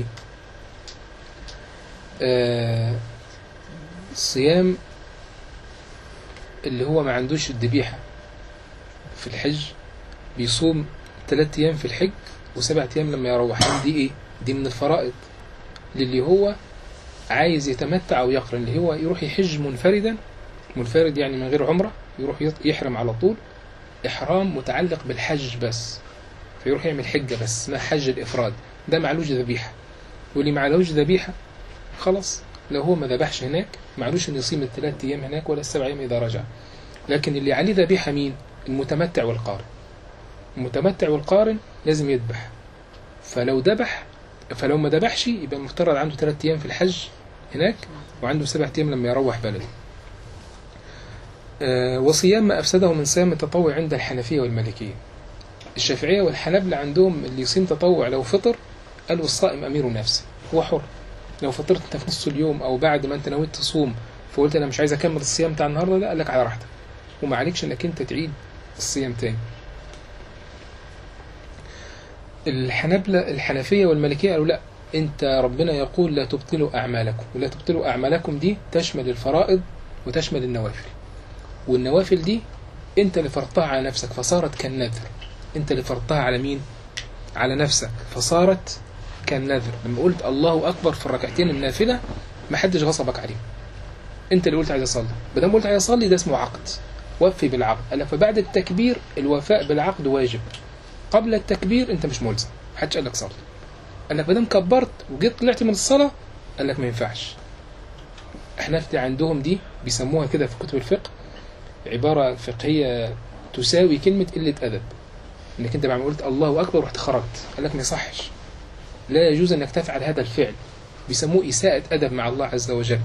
آه، صيام اللي هو ما عندوش الذبيحة في الحج بيصوم ثلاثة أيام في الحج وسبعة أيام لما يروح دي إيه؟ دي من الفرائض للي هو عايز يتمتع أو يقرن اللي هو يروح يحج منفردا منفرد يعني من غير عمرة يروح يط- يحرم على طول إحرام متعلق بالحج بس فيروح يعمل حجة بس اسمها حج الإفراد ده معلوش ذبيحة واللي معلوش ذبيحة خلاص لو هو ما ذبحش هناك معلوش انه يصيم الثلاث ايام هناك ولا السبع ايام اذا رجع لكن اللي عليه ذبيحه مين المتمتع والقارن المتمتع والقارن لازم يذبح فلو ذبح فلو ما ذبحش يبقى المفترض عنده ثلاث ايام في الحج هناك وعنده سبع ايام لما يروح بلده آه، وصيام ما افسده من صيام التطوع عند الحنفيه والمالكيه الشافعيه والحنابلة عندهم اللي يصيم تطوع لو فطر قالوا الصائم امير نفسه هو حر لو فطرت انت في نص اليوم او بعد ما انت نويت تصوم فقلت انا مش عايز اكمل الصيام بتاع النهارده ده قال لك على راحتك وما عليكش انك انت تعيد الصيام تاني الحنابلة الحنفية والمالكية قالوا لا انت ربنا يقول لا تبطلوا اعمالكم ولا تبطلوا اعمالكم دي تشمل الفرائض وتشمل النوافل والنوافل دي انت اللي فرضتها على نفسك فصارت كالنذر انت اللي فرضتها على مين على نفسك فصارت كالنذر لما قلت الله اكبر في الركعتين النافله ما حدش غصبك عليهم انت اللي قلت عايز اصلي ما دام قلت عايز اصلي ده اسمه عقد وفي بالعقد قال لك فبعد التكبير الوفاء بالعقد واجب قبل التكبير انت مش ملزم محدش قال لك صلي قال لك ما دام كبرت وجيت طلعت من الصلاه قال لك ما ينفعش احنا في عندهم دي بيسموها كده في كتب الفقه عباره فقهيه تساوي كلمه قله ادب انك انت بعد ما قلت الله اكبر ورحت خرجت قال لك ما يصحش لا يجوز انك تفعل هذا الفعل بيسموه اساءة ادب مع الله عز وجل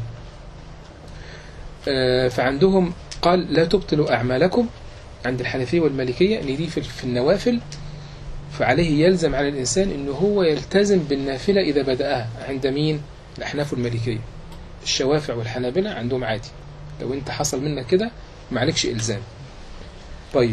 آه، فعندهم قال لا تبطلوا اعمالكم عند الحنفيه والمالكيه ان دي في في النوافل فعليه يلزم على الانسان انه هو يلتزم بالنافله اذا بداها عند مين الاحناف والمالكيه الشوافع والحنابلة عندهم عادي لو انت حصل منك كده معلكش الزام طيب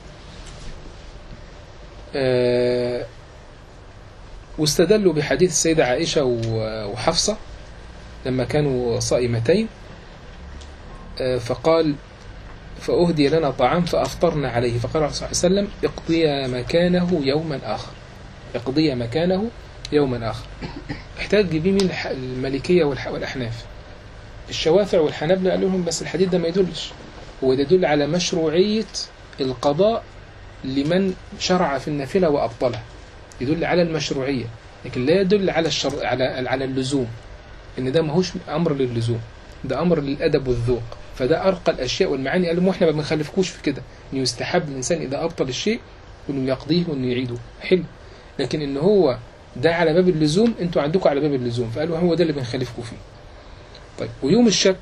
آه، واستدلوا بحديث السيدة عائشة و- وحفصة لما كانوا صائمتين آه، فقال فأهدي لنا طعام فأفطرنا عليه فقال الرسول صلى الله عليه وسلم اقضي مكانه يوما آخر اقضي مكانه يوما آخر احتاج به من الح- المالكية والح- والأحناف الشوافع والحنابلة قالوا لهم بس الحديث ده ما يدلش هو ده يدل على مشروعية القضاء لمن شرع في النافلة وأبطلها يدل على المشروعية لكن لا يدل على الشر... على على اللزوم ان ده ماهوش امر للزوم ده امر للادب والذوق فده ارقى الاشياء والمعاني قالوا احنا ما بنخالفكوش في كده انه يستحب الانسان اذا ابطل الشيء انه يقضيه وانه يعيده حلو لكن ان هو ده على باب اللزوم انتوا عندكم على باب اللزوم فقالوا هو ده اللي بنخالفكم فيه طيب ويوم الشك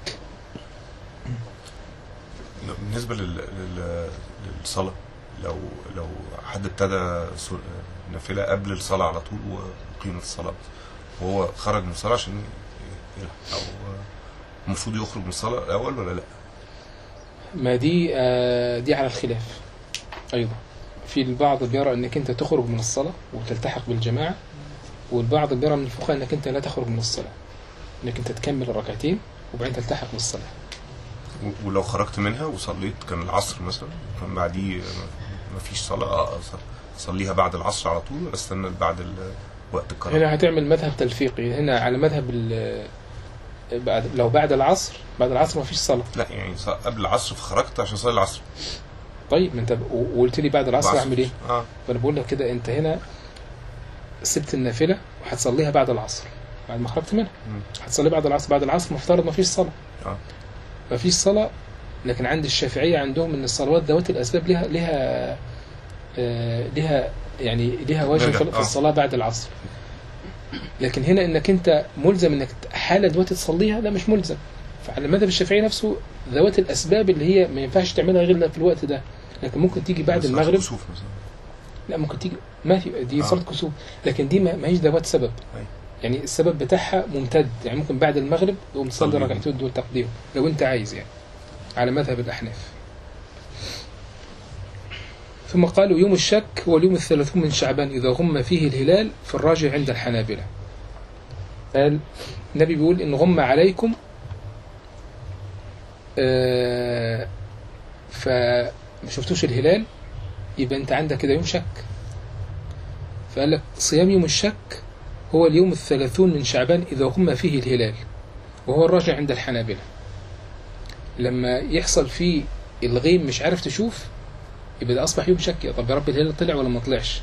بالنسبة لل... لل... للصلاة لو لو حد ابتدى ص- نافلة قبل الصلاة على طول وقيمة الصلاة وهو خرج من الصلاة عشان ي- يلحق أو المفروض يخرج من الصلاة الأول ولا لأ؟ ما دي آه دي على الخلاف ايضا في البعض بيرى انك انت تخرج من الصلاة وتلتحق بالجماعة والبعض بيرى من الفقهاء انك انت لا تخرج من الصلاة انك انت تكمل الركعتين وبعدين تلتحق بالصلاة و- ولو خرجت منها وصليت كان العصر مثلا كان بعديه ما فيش صلاة آه، أص- أصليها بعد العصر على طول ولا استنى بعد ال- وقت الكراهة؟ هنا هتعمل مذهب تلفيقي هنا على مذهب ال- بعد لو بعد العصر بعد العصر ما فيش صلاة لا يعني ص- قبل العصر فخرجت عشان أصلي العصر طيب ما انت ب- وقلت لي بعد العصر بعصر. اعمل ايه اه فانا بقول لك كده انت هنا سبت النافلة وهتصليها بعد العصر بعد ما خرجت منها مم. هتصلي بعد العصر بعد العصر مفترض ما فيش صلاة اه ما فيش صلاة لكن عند الشافعية عندهم ان الصلوات ذوات الاسباب لها لها آه لها يعني لها وجه نرجع. في في آه. الصلاة بعد العصر لكن هنا انك انت ملزم انك حالة دلوقتي تصليها لا مش ملزم فعلى المذهب الشافعي نفسه ذوات الاسباب اللي هي ما ينفعش تعملها غير في الوقت ده لكن ممكن تيجي بعد بس المغرب كسوف مثلا لا ممكن تيجي ما في دي آه. صلاة كسوف لكن دي ما ما هيش ذوات سبب أي. يعني السبب بتاعها ممتد يعني ممكن بعد المغرب تقوم تصلي تصلي. ركعتين دول تقديهم لو انت عايز يعني على مذهب الاحناف ثم قالوا يوم الشك هو اليوم الثلاثون من شعبان إذا غم فيه الهلال في الراجع عند الحنابلة قال النبي بيقول إن غم عليكم آه فما شفتوش الهلال يبقى أنت عندك كده يوم شك فقال لك صيام يوم الشك هو اليوم الثلاثون من شعبان إذا غم فيه الهلال وهو الراجع عند الحنابلة لما يحصل فيه الغيم مش عارف تشوف يبقى ده أصبح يوم شك طب يا رب الهلال طلع ولا ما طلعش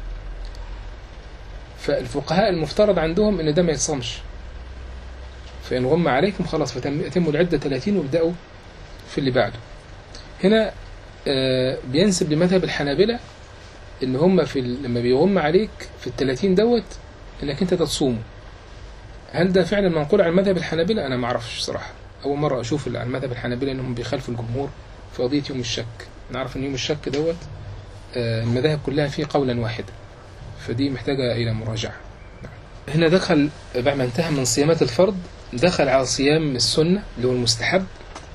فالفقهاء المفترض عندهم ان ده ما يتصامش فإن غم عليكم خلاص فتموا العدة 30 وابدأوا في اللي بعده هنا آه، بينسب لمذهب الحنابلة ان هم في ال- لما بيغم عليك في ال 30 دوت انك انت تصومه هل ده فعلا منقول عن مذهب الحنابلة انا ما اعرفش صراحة اول مرة اشوف عن مذهب الحنابلة انهم بيخالفوا الجمهور في قضية يوم الشك نعرف ان يوم الشك دوت آه، المذاهب كلها فيه قولا واحدا فدي محتاجة إلى مراجعة هنا دخل بعد ما انتهى من صيامات الفرض دخل على صيام السنة اللي هو المستحب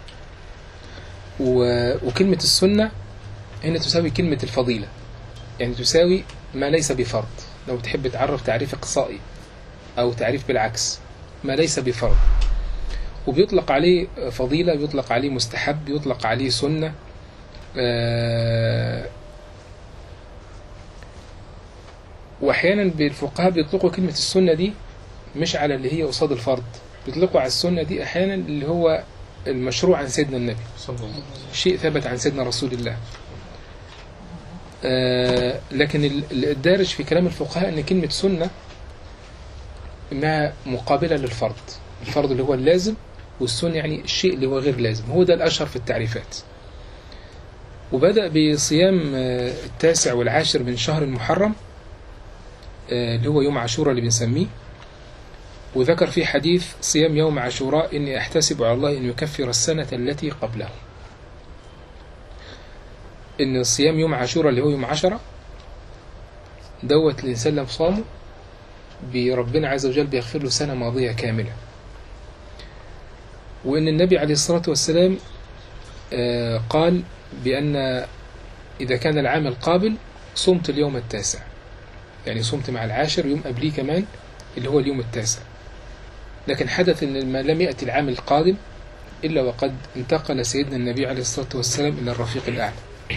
و... وكلمة السنة هنا تساوي كلمة الفضيلة يعني تساوي ما ليس بفرض لو تحب تعرف تعريف إقصائي أو تعريف بالعكس ما ليس بفرض وبيطلق عليه فضيلة بيطلق عليه مستحب بيطلق عليه سنة آه، واحيانا بالفقهاء بيطلقوا كلمة السنة دي مش على اللي هي قصاد الفرض بيطلقوا على السنة دي احيانا اللي هو المشروع عن سيدنا النبي صلى الله عليه وسلم شيء ثبت عن سيدنا رسول الله آه لكن ال- الدارج في كلام الفقهاء ان كلمة سنة انها مقابلة للفرض الفرض اللي هو اللازم والسنة يعني الشيء اللي هو غير لازم هو ده الأشهر في التعريفات وبدأ بصيام آه، التاسع والعاشر من شهر المحرم آه، اللي هو يوم عاشوراء اللي بنسميه وذكر في حديث صيام يوم عاشوراء إني أحتسب على الله أن يكفر السنة التي قبله إن صيام يوم عاشوراء اللي هو يوم عشرة دوت الإنسان لو صامه بربنا عز وجل بيغفر له سنة ماضية كاملة وإن النبي عليه الصلاة والسلام آه، قال بأن إذا كان العام القابل صمت اليوم التاسع يعني صمت مع العاشر يوم قبليه كمان اللي هو اليوم التاسع لكن حدث ان ما لم يأتي العام القادم إلا وقد انتقل سيدنا النبي عليه الصلاة والسلام إلى الرفيق الأعلى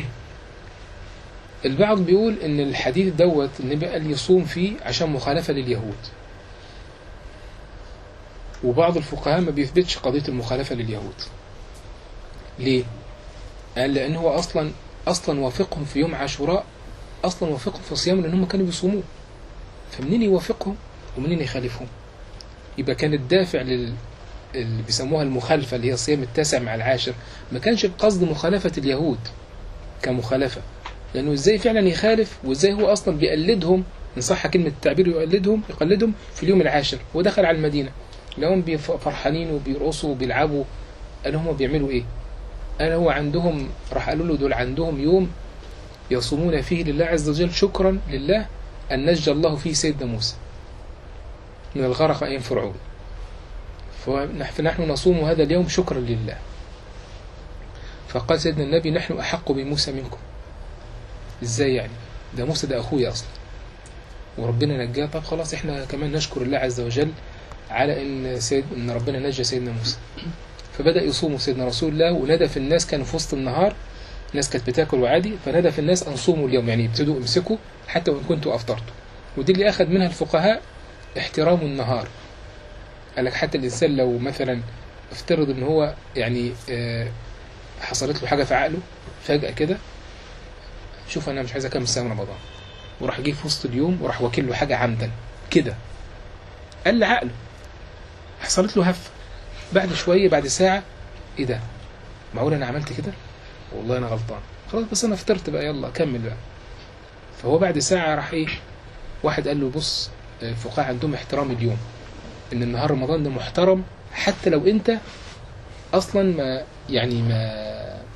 البعض بيقول ان الحديث دوت النبي قال يصوم فيه عشان مخالفة لليهود وبعض الفقهاء ما بيثبتش قضية المخالفة لليهود ليه؟ قال لأن هو أصلا أصلا وافقهم في يوم عاشوراء أصلا وافقهم في صيام لأن هم كانوا بيصوموه فمنين يوافقهم ومنين يخالفهم يبقى كان الدافع لل اللي بيسموها المخالفة اللي هي صيام التاسع مع العاشر ما كانش بقصد مخالفة اليهود كمخالفة لأنه إزاي فعلا يخالف وإزاي هو أصلا بيقلدهم إن صح كلمة التعبير يقلدهم يقلدهم في اليوم العاشر ودخل على المدينة لهم بيف- فرحانين وبيرقصوا وبيلعبوا قال هم بيعملوا إيه؟ قال هو عندهم راح قالوا له دول عندهم يوم يصومون فيه لله عز وجل شكرا لله أن نجى الله فيه سيدنا موسى من الغرق أيام فرعون فنح- فنحن نصوم هذا اليوم شكرا لله فقال سيدنا النبي نحن أحق بموسى منكم إزاي يعني ده موسى ده أخويا أصلا وربنا نجاه طب خلاص إحنا كمان نشكر الله عز وجل على إن, سيد إن ربنا نجى سيدنا موسى فبدأ يصوم سيدنا رسول الله ونادى في الناس كانوا في وسط النهار الناس كانت بتاكل وعادي فنادى في الناس أن صوموا اليوم يعني ابتدوا امسكوا حتى وإن كنتوا أفطرتوا ودي اللي أخذ منها الفقهاء احترام النهار قال لك حتى الإنسان لو مثلا افترض إن هو يعني آه، حصلت له حاجة في عقله فجأة كده شوف أنا مش عايز أكمل صيام رمضان وراح جه في وسط اليوم وراح واكل له حاجة عمدا كده قال لعقله حصلت له هفة بعد شوية بعد ساعة إيه ده معقول أنا عملت كده والله أنا غلطان خلاص بس أنا فطرت بقى يلا كمل بقى فهو بعد ساعة راح إيه واحد قال له بص الفقهاء عندهم احترام اليوم ان النهار رمضان ده محترم حتى لو انت اصلا ما يعني ما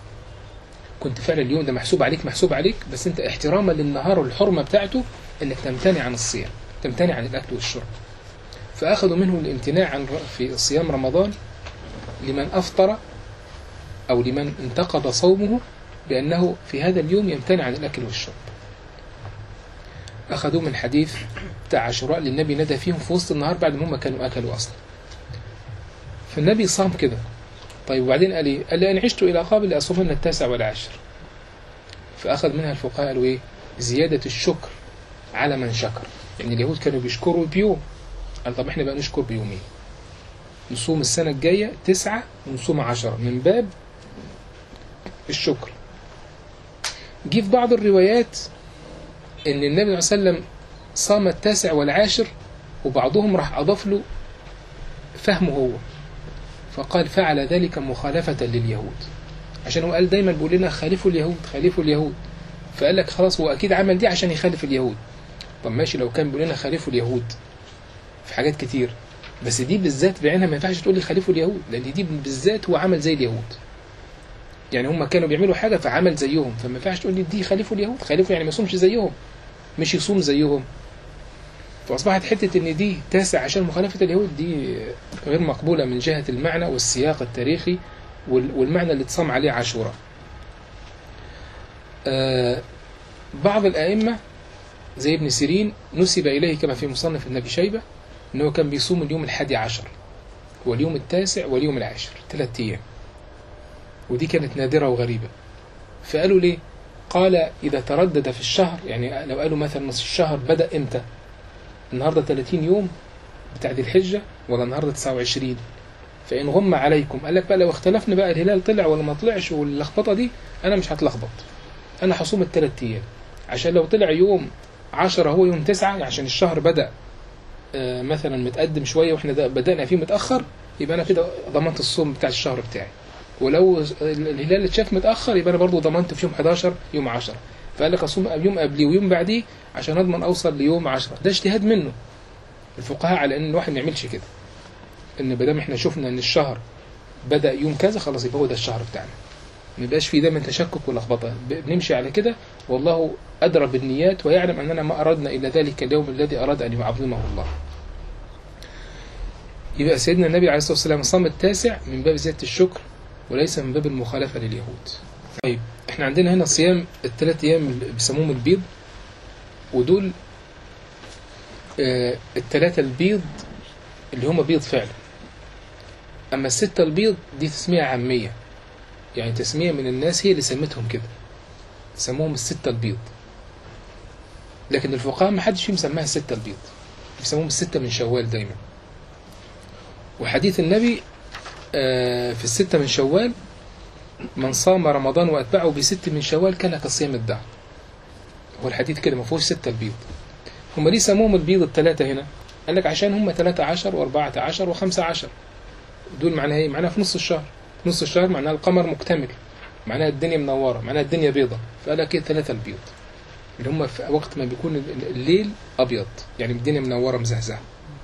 كنت فعلا اليوم ده محسوب عليك محسوب عليك بس انت احتراما للنهار والحرمه بتاعته انك تمتنع عن الصيام تمتنع عن الاكل والشرب فاخذوا منه الامتناع عن في صيام رمضان لمن افطر او لمن انتقض صومه بانه في هذا اليوم يمتنع عن الاكل والشرب أخذوه من حديث بتاع عاشوراء اللي النبي ندى فيهم في وسط النهار بعد ما هم كانوا أكلوا أصلا فالنبي صام كده طيب وبعدين قال إيه؟ قال لأن عشت إلى قابل لأصومن التاسع والعاشر فأخذ منها الفقهاء قالوا إيه زيادة الشكر على من شكر يعني اليهود كانوا بيشكروا بيوم قال طب إحنا بقى نشكر بيومين نصوم السنة الجاية تسعة ونصوم عشرة من باب الشكر جه في بعض الروايات ان النبي صلى الله عليه وسلم صام التاسع والعاشر وبعضهم راح اضاف له فهمه هو فقال فعل ذلك مخالفة لليهود عشان هو قال دايما بيقول لنا خالفوا اليهود خالفوا اليهود فقال لك خلاص هو اكيد عمل دي عشان يخالف اليهود طب ماشي لو كان بيقول لنا خالفوا اليهود في حاجات كتير بس دي بالذات بعينها ما ينفعش تقول لي خالفوا اليهود لان دي بالذات هو عمل زي اليهود يعني هم كانوا بيعملوا حاجه فعمل زيهم فما ينفعش تقول لي دي خالفوا اليهود خالفوا يعني ما يصومش زيهم مش يصوم زيهم فأصبحت حتة إن دي تاسع عشان مخالفة اليهود دي غير مقبولة من جهة المعنى والسياق التاريخي وال- والمعنى اللي اتصام عليه عاشوراء آه، بعض الأئمة زي ابن سيرين نسب إليه كما في مصنف ابن أبي شيبة أنه كان بيصوم اليوم الحادي عشر واليوم التاسع واليوم العاشر ثلاثة أيام ودي كانت نادرة وغريبة فقالوا ليه قال إذا تردد في الشهر يعني لو قالوا مثلا نص الشهر بدأ إمتى النهاردة 30 يوم بتاع ذي الحجة ولا النهاردة 29 فإن غم عليكم قال لك بقى لو اختلفنا بقى الهلال طلع ولا ما طلعش واللخبطة دي أنا مش هتلخبط أنا هصوم الثلاث أيام عشان لو طلع يوم 10 هو يوم 9 عشان الشهر بدأ آه، مثلا متقدم شوية واحنا ده- بدأنا فيه متأخر يبقى أنا كده ضمنت الصوم بتاع الشهر بتاعي ولو الهلال اتشاف متأخر يبقى أنا برضو ضمنت في يوم 11 يوم 10 فقال لك أصوم يوم قبليه ويوم بعديه عشان أضمن أوصل ليوم 10 ده اجتهاد منه الفقهاء على إن الواحد ما يعملش كده إن ما دام إحنا شفنا إن الشهر بدأ يوم كذا خلاص يبقى هو ده الشهر بتاعنا ما يبقاش في دايما تشكك ولخبطه ب- بنمشي على كده والله أدرى بالنيات ويعلم أننا ما أردنا إلا ذلك اليوم الذي أراد أن يعظمه الله يبقى سيدنا النبي عليه الصلاة والسلام صام التاسع من باب زيادة الشكر وليس من باب المخالفة لليهود طيب احنا عندنا هنا صيام الثلاث أيام اللي بيسموهم البيض ودول آه الثلاثة البيض اللي هم بيض فعلا أما الستة البيض دي تسمية عامية يعني تسمية من الناس هي اللي سمتهم كده سموهم الستة البيض لكن الفقهاء ما حدش فيهم سماها الستة البيض بيسموهم الستة من شوال دايما وحديث النبي آه، في الستة من شوال من صام رمضان وأتبعه بست من شوال كان كصيام الدهر هو الحديث كده ما فيهوش ستة البيض هم ليه سموهم البيض الثلاثة هنا قال لك عشان هم 13 و14 و15 دول معناها ايه معناها في نص الشهر نص الشهر معناها القمر مكتمل معناها الدنيا منورة معناها الدنيا بيضة فقال لك ايه ثلاثة البيض اللي هم في وقت ما بيكون الليل أبيض يعني الدنيا منورة مزهزهة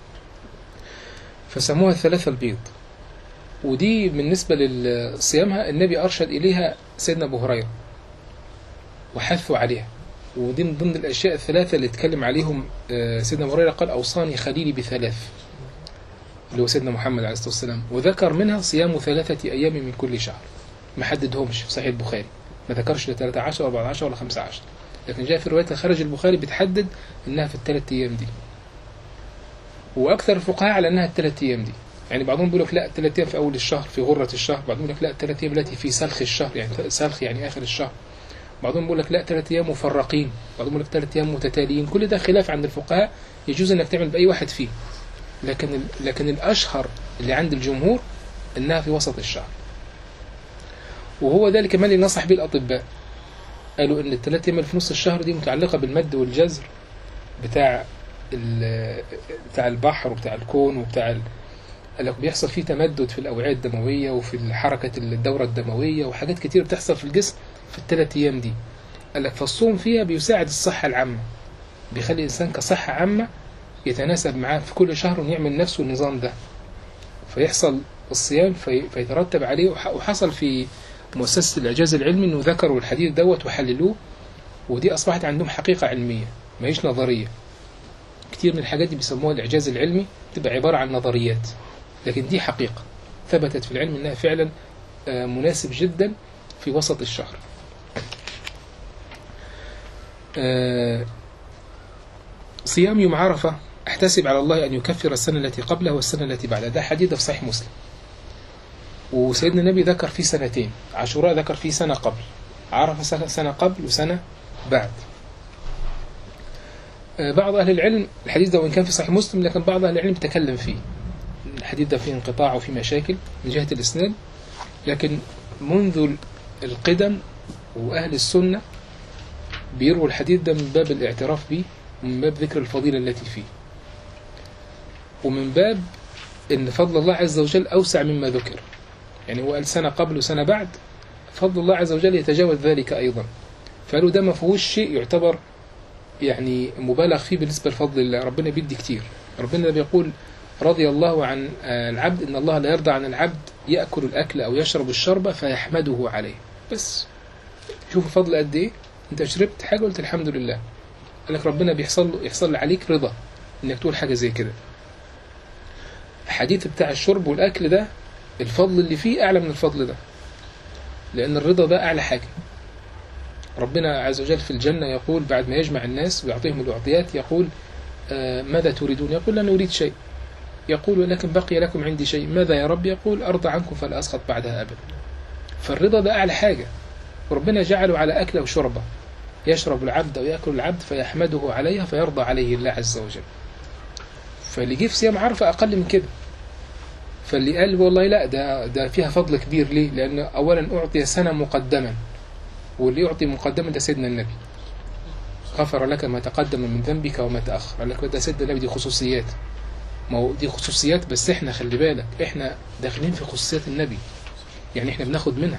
فسموها الثلاثة البيض ودي بالنسبة لصيامها النبي أرشد إليها سيدنا أبو هريرة وحثوا عليها ودي من ضمن الأشياء الثلاثة اللي اتكلم عليهم آه، سيدنا أبو هريرة قال أوصاني خليلي بثلاث اللي هو سيدنا محمد عليه الصلاة والسلام وذكر منها صيام ثلاثة أيام من كل شهر ما حددهمش في صحيح البخاري ما ذكرش لا 13 ولا 14 ولا 15 لكن جاء في رواية خرج البخاري بتحدد إنها في الثلاث أيام دي وأكثر الفقهاء على إنها الثلاث أيام دي يعني بعضهم بيقول لك لا الثلاث أيام في أول الشهر في غرة الشهر بعضهم يقول لك لا الثلاث أيام التي في سلخ الشهر يعني سلخ يعني آخر الشهر بعضهم بيقول لك لا ثلاث أيام مفرقين بعضهم يقول لك ثلاث أيام متتاليين كل ده خلاف عند الفقهاء يجوز إنك تعمل بأي واحد فيه لكن ال- لكن الأشهر اللي عند الجمهور إنها في وسط الشهر وهو ذلك كمان اللي نصح به الأطباء قالوا إن الثلاث أيام اللي في نص الشهر دي متعلقة بالمد والجزر بتاع ال- بتاع البحر وبتاع الكون وبتاع ال... قال لك بيحصل فيه تمدد في الأوعية الدموية وفي حركة الدورة الدموية وحاجات كتير بتحصل في الجسم في الثلاث أيام دي قال لك فالصوم فيها بيساعد الصحة العامة بيخلي الإنسان كصحة عامة يتناسب معاه في كل شهر ويعمل نفسه النظام ده فيحصل الصيام في فيترتب عليه وح- وحصل في مؤسسة الإعجاز العلمي إنه ذكروا الحديث دوت وحللوه ودي أصبحت عندهم حقيقة علمية ما هيش نظرية كتير من الحاجات دي بيسموها الإعجاز العلمي تبقى عبارة عن نظريات لكن دي حقيقة ثبتت في العلم إنها فعلا آه، مناسب جدا في وسط الشهر آه، صيام يوم عرفة احتسب على الله أن يكفر السنة التي قبلها والسنة التي بعدها ده حديث في صحيح مسلم وسيدنا النبي ذكر فيه سنتين عاشوراء ذكر فيه سنة قبل عرفة سنة- سنة قبل وسنة بعد آه، بعض أهل العلم الحديث ده وإن كان في صحيح مسلم لكن بعض أهل العلم تكلم فيه الحديث ده فيه انقطاع وفيه مشاكل من جهة الإسناد لكن منذ القدم وأهل السنة بيرووا الحديث ده من باب الاعتراف به ومن باب ذكر الفضيلة التي فيه ومن باب ان فضل الله عز وجل اوسع مما ذكر يعني هو قال سنه قبل وسنه بعد فضل الله عز وجل يتجاوز ذلك ايضا فقالوا ده ما فيهوش شيء يعتبر يعني مبالغ فيه بالنسبه لفضل الله ربنا بيدي كتير ربنا بيقول رضي الله عن آه، العبد ان الله لا يرضى عن العبد ياكل الاكل او يشرب الشرب فيحمده عليه بس شوف الفضل قد ايه انت شربت حاجه قلت الحمد لله قال لك ربنا بيحصل له يحصل عليك رضا انك تقول حاجه زي كده الحديث بتاع الشرب والاكل ده الفضل اللي فيه اعلى من الفضل ده لان الرضا ده اعلى حاجه ربنا عز وجل في الجنه يقول بعد ما يجمع الناس ويعطيهم الاعطيات يقول آه ماذا تريدون يقول لا نريد شيء يقول لكن بقي لكم عندي شيء ماذا يا رب يقول ارضى عنكم فلا اسخط بعدها ابدا فالرضا ده اعلى حاجه وربنا جعله على اكله وشربه يشرب العبد او ياكل العبد فيحمده عليها فيرضى عليه الله عز وجل فاللي جه في صيام عرفه اقل من كده فاللي قال والله لا ده ده فيها فضل كبير ليه؟ لأن أولا أعطي سنة مقدما واللي يعطي مقدما ده سيدنا النبي غفر لك ما تقدم من ذنبك وما تأخر قال لك ده سيدنا النبي دي خصوصيات ما هو دي خصوصيات بس احنا خلي بالك احنا داخلين في خصوصيات النبي يعني احنا بناخد منها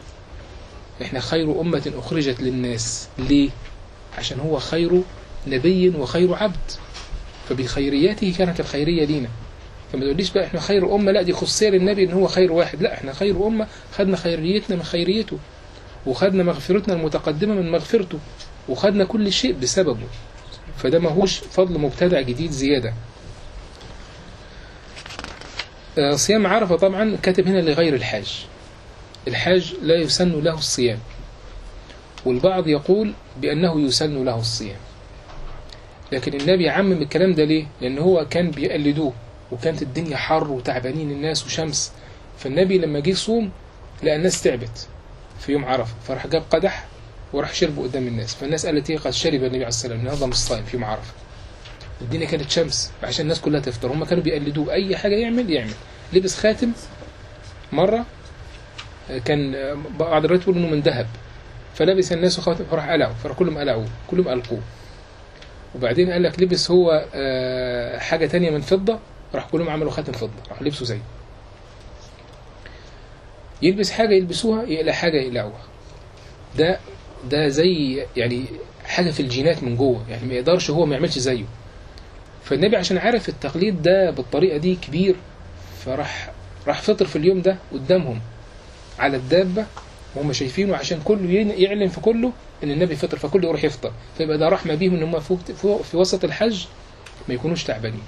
احنا خير أمة أخرجت للناس ليه؟ عشان هو خير نبي وخير عبد فبخيرياته كانت الخيرية لينا فما تقوليش بقى احنا خير أمة لا دي خصوصية للنبي ان هو خير واحد لا احنا خير أمة خدنا خيريتنا من خيريته وخدنا مغفرتنا المتقدمة من مغفرته وخدنا كل شيء بسببه فده ماهوش فضل مبتدع جديد زيادة آه، صيام عرفة طبعا كاتب هنا لغير الحاج الحاج لا يسن له الصيام والبعض يقول بأنه يسن له الصيام لكن النبي عمم الكلام ده ليه لأن هو كان بيقلدوه وكانت الدنيا حر وتعبانين الناس وشمس فالنبي لما جه يصوم لقى الناس تعبت في يوم عرفة فراح جاب قدح وراح شربه قدام الناس فالناس قالت ايه قد شرب النبي عليه الصلاة والسلام النهارده مش صايم في يوم عرفة الدنيا كانت شمس عشان الناس كلها تفطر هم كانوا بيقلدوه اي حاجة يعمل يعمل لبس خاتم مرة كان بعض الروايات تقول انه من ذهب فلبس الناس خاتم فراح قلعوا فراح كلهم قلعوه كلهم ألقوه وبعدين قال لك لبس هو آه، حاجة تانية من فضة راح كلهم عملوا خاتم فضة راح لبسوا زيه يلبس حاجة يلبسوها يقلع حاجة يقلعوها ده ده زي يعني حاجة في الجينات من جوه يعني ما يقدرش هو ما يعملش زيه فالنبي عشان عارف التقليد ده بالطريقة دي كبير فراح راح فطر في اليوم ده قدامهم على الدابة وهم شايفينه عشان كله ين- يعلن في كله ان النبي فطر فكله يروح يفطر فيبقى ده رحمة بيهم ان هم فوق فوق في وسط الحج ما يكونوش تعبانين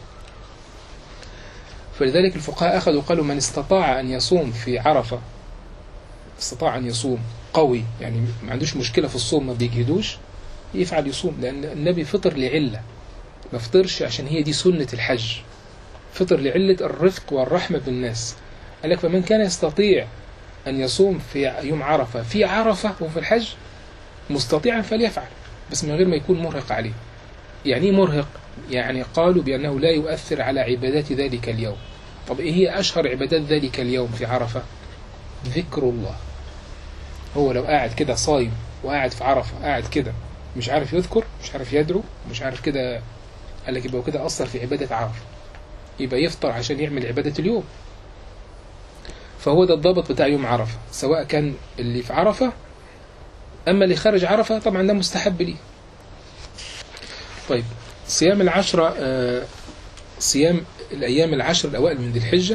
فلذلك الفقهاء أخذوا قالوا من استطاع أن يصوم في عرفة استطاع أن يصوم قوي يعني ما عندوش مشكلة في الصوم ما بيجهدوش يفعل يصوم لأن النبي فطر لعلة ما فطرش عشان هي دي سنة الحج فطر لعلة الرفق والرحمة بالناس قال لك فمن كان يستطيع أن يصوم في يوم عرفة في عرفة وفي الحج مستطيعا فليفعل بس من غير ما يكون مرهق عليه يعني ايه مرهق يعني قالوا بأنه لا يؤثر على عبادات ذلك اليوم طب إيه هي أشهر عبادات ذلك اليوم في عرفة ذكر الله هو لو قاعد كده صايم وقاعد في عرفة قاعد كده مش عارف يذكر مش عارف يدعو مش عارف كده قال لك يبقى هو كده أثر في عبادة عرفة يبقى يفطر عشان يعمل عبادة اليوم فهو ده الضابط بتاع يوم عرفة سواء كان اللي في عرفة أما اللي خارج عرفة طبعا ده مستحب ليه طيب صيام العشرة آه، صيام الأيام العشر الأوائل من ذي الحجة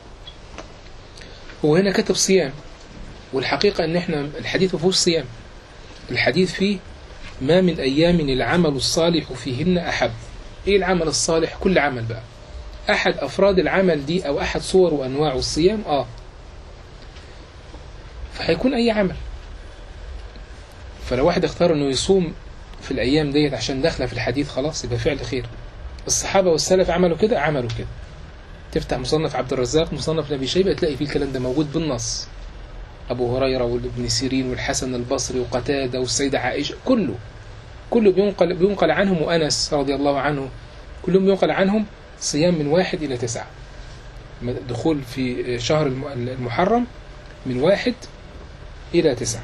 هو هنا كتب صيام والحقيقة أن احنا الحديث ما فيهوش صيام الحديث فيه ما من أيام العمل الصالح فيهن أحب إيه العمل الصالح كل عمل بقى أحد أفراد العمل دي أو أحد صور وأنواع الصيام آه فهيكون أي عمل فلو واحد اختار أنه يصوم في الأيام ديت عشان داخله في الحديث خلاص يبقى فعل خير الصحابة والسلف عملوا كده عملوا كده تفتح مصنف عبد الرزاق مصنف نبي شيبة تلاقي فيه الكلام ده موجود بالنص أبو هريرة وابن سيرين والحسن البصري وقتادة والسيدة عائشة كله كله بينقل, بينقل عنهم وأنس رضي الله عنه كلهم بينقل عنهم صيام من واحد إلى تسعة دخول في شهر الم- المحرم من واحد إلى تسعة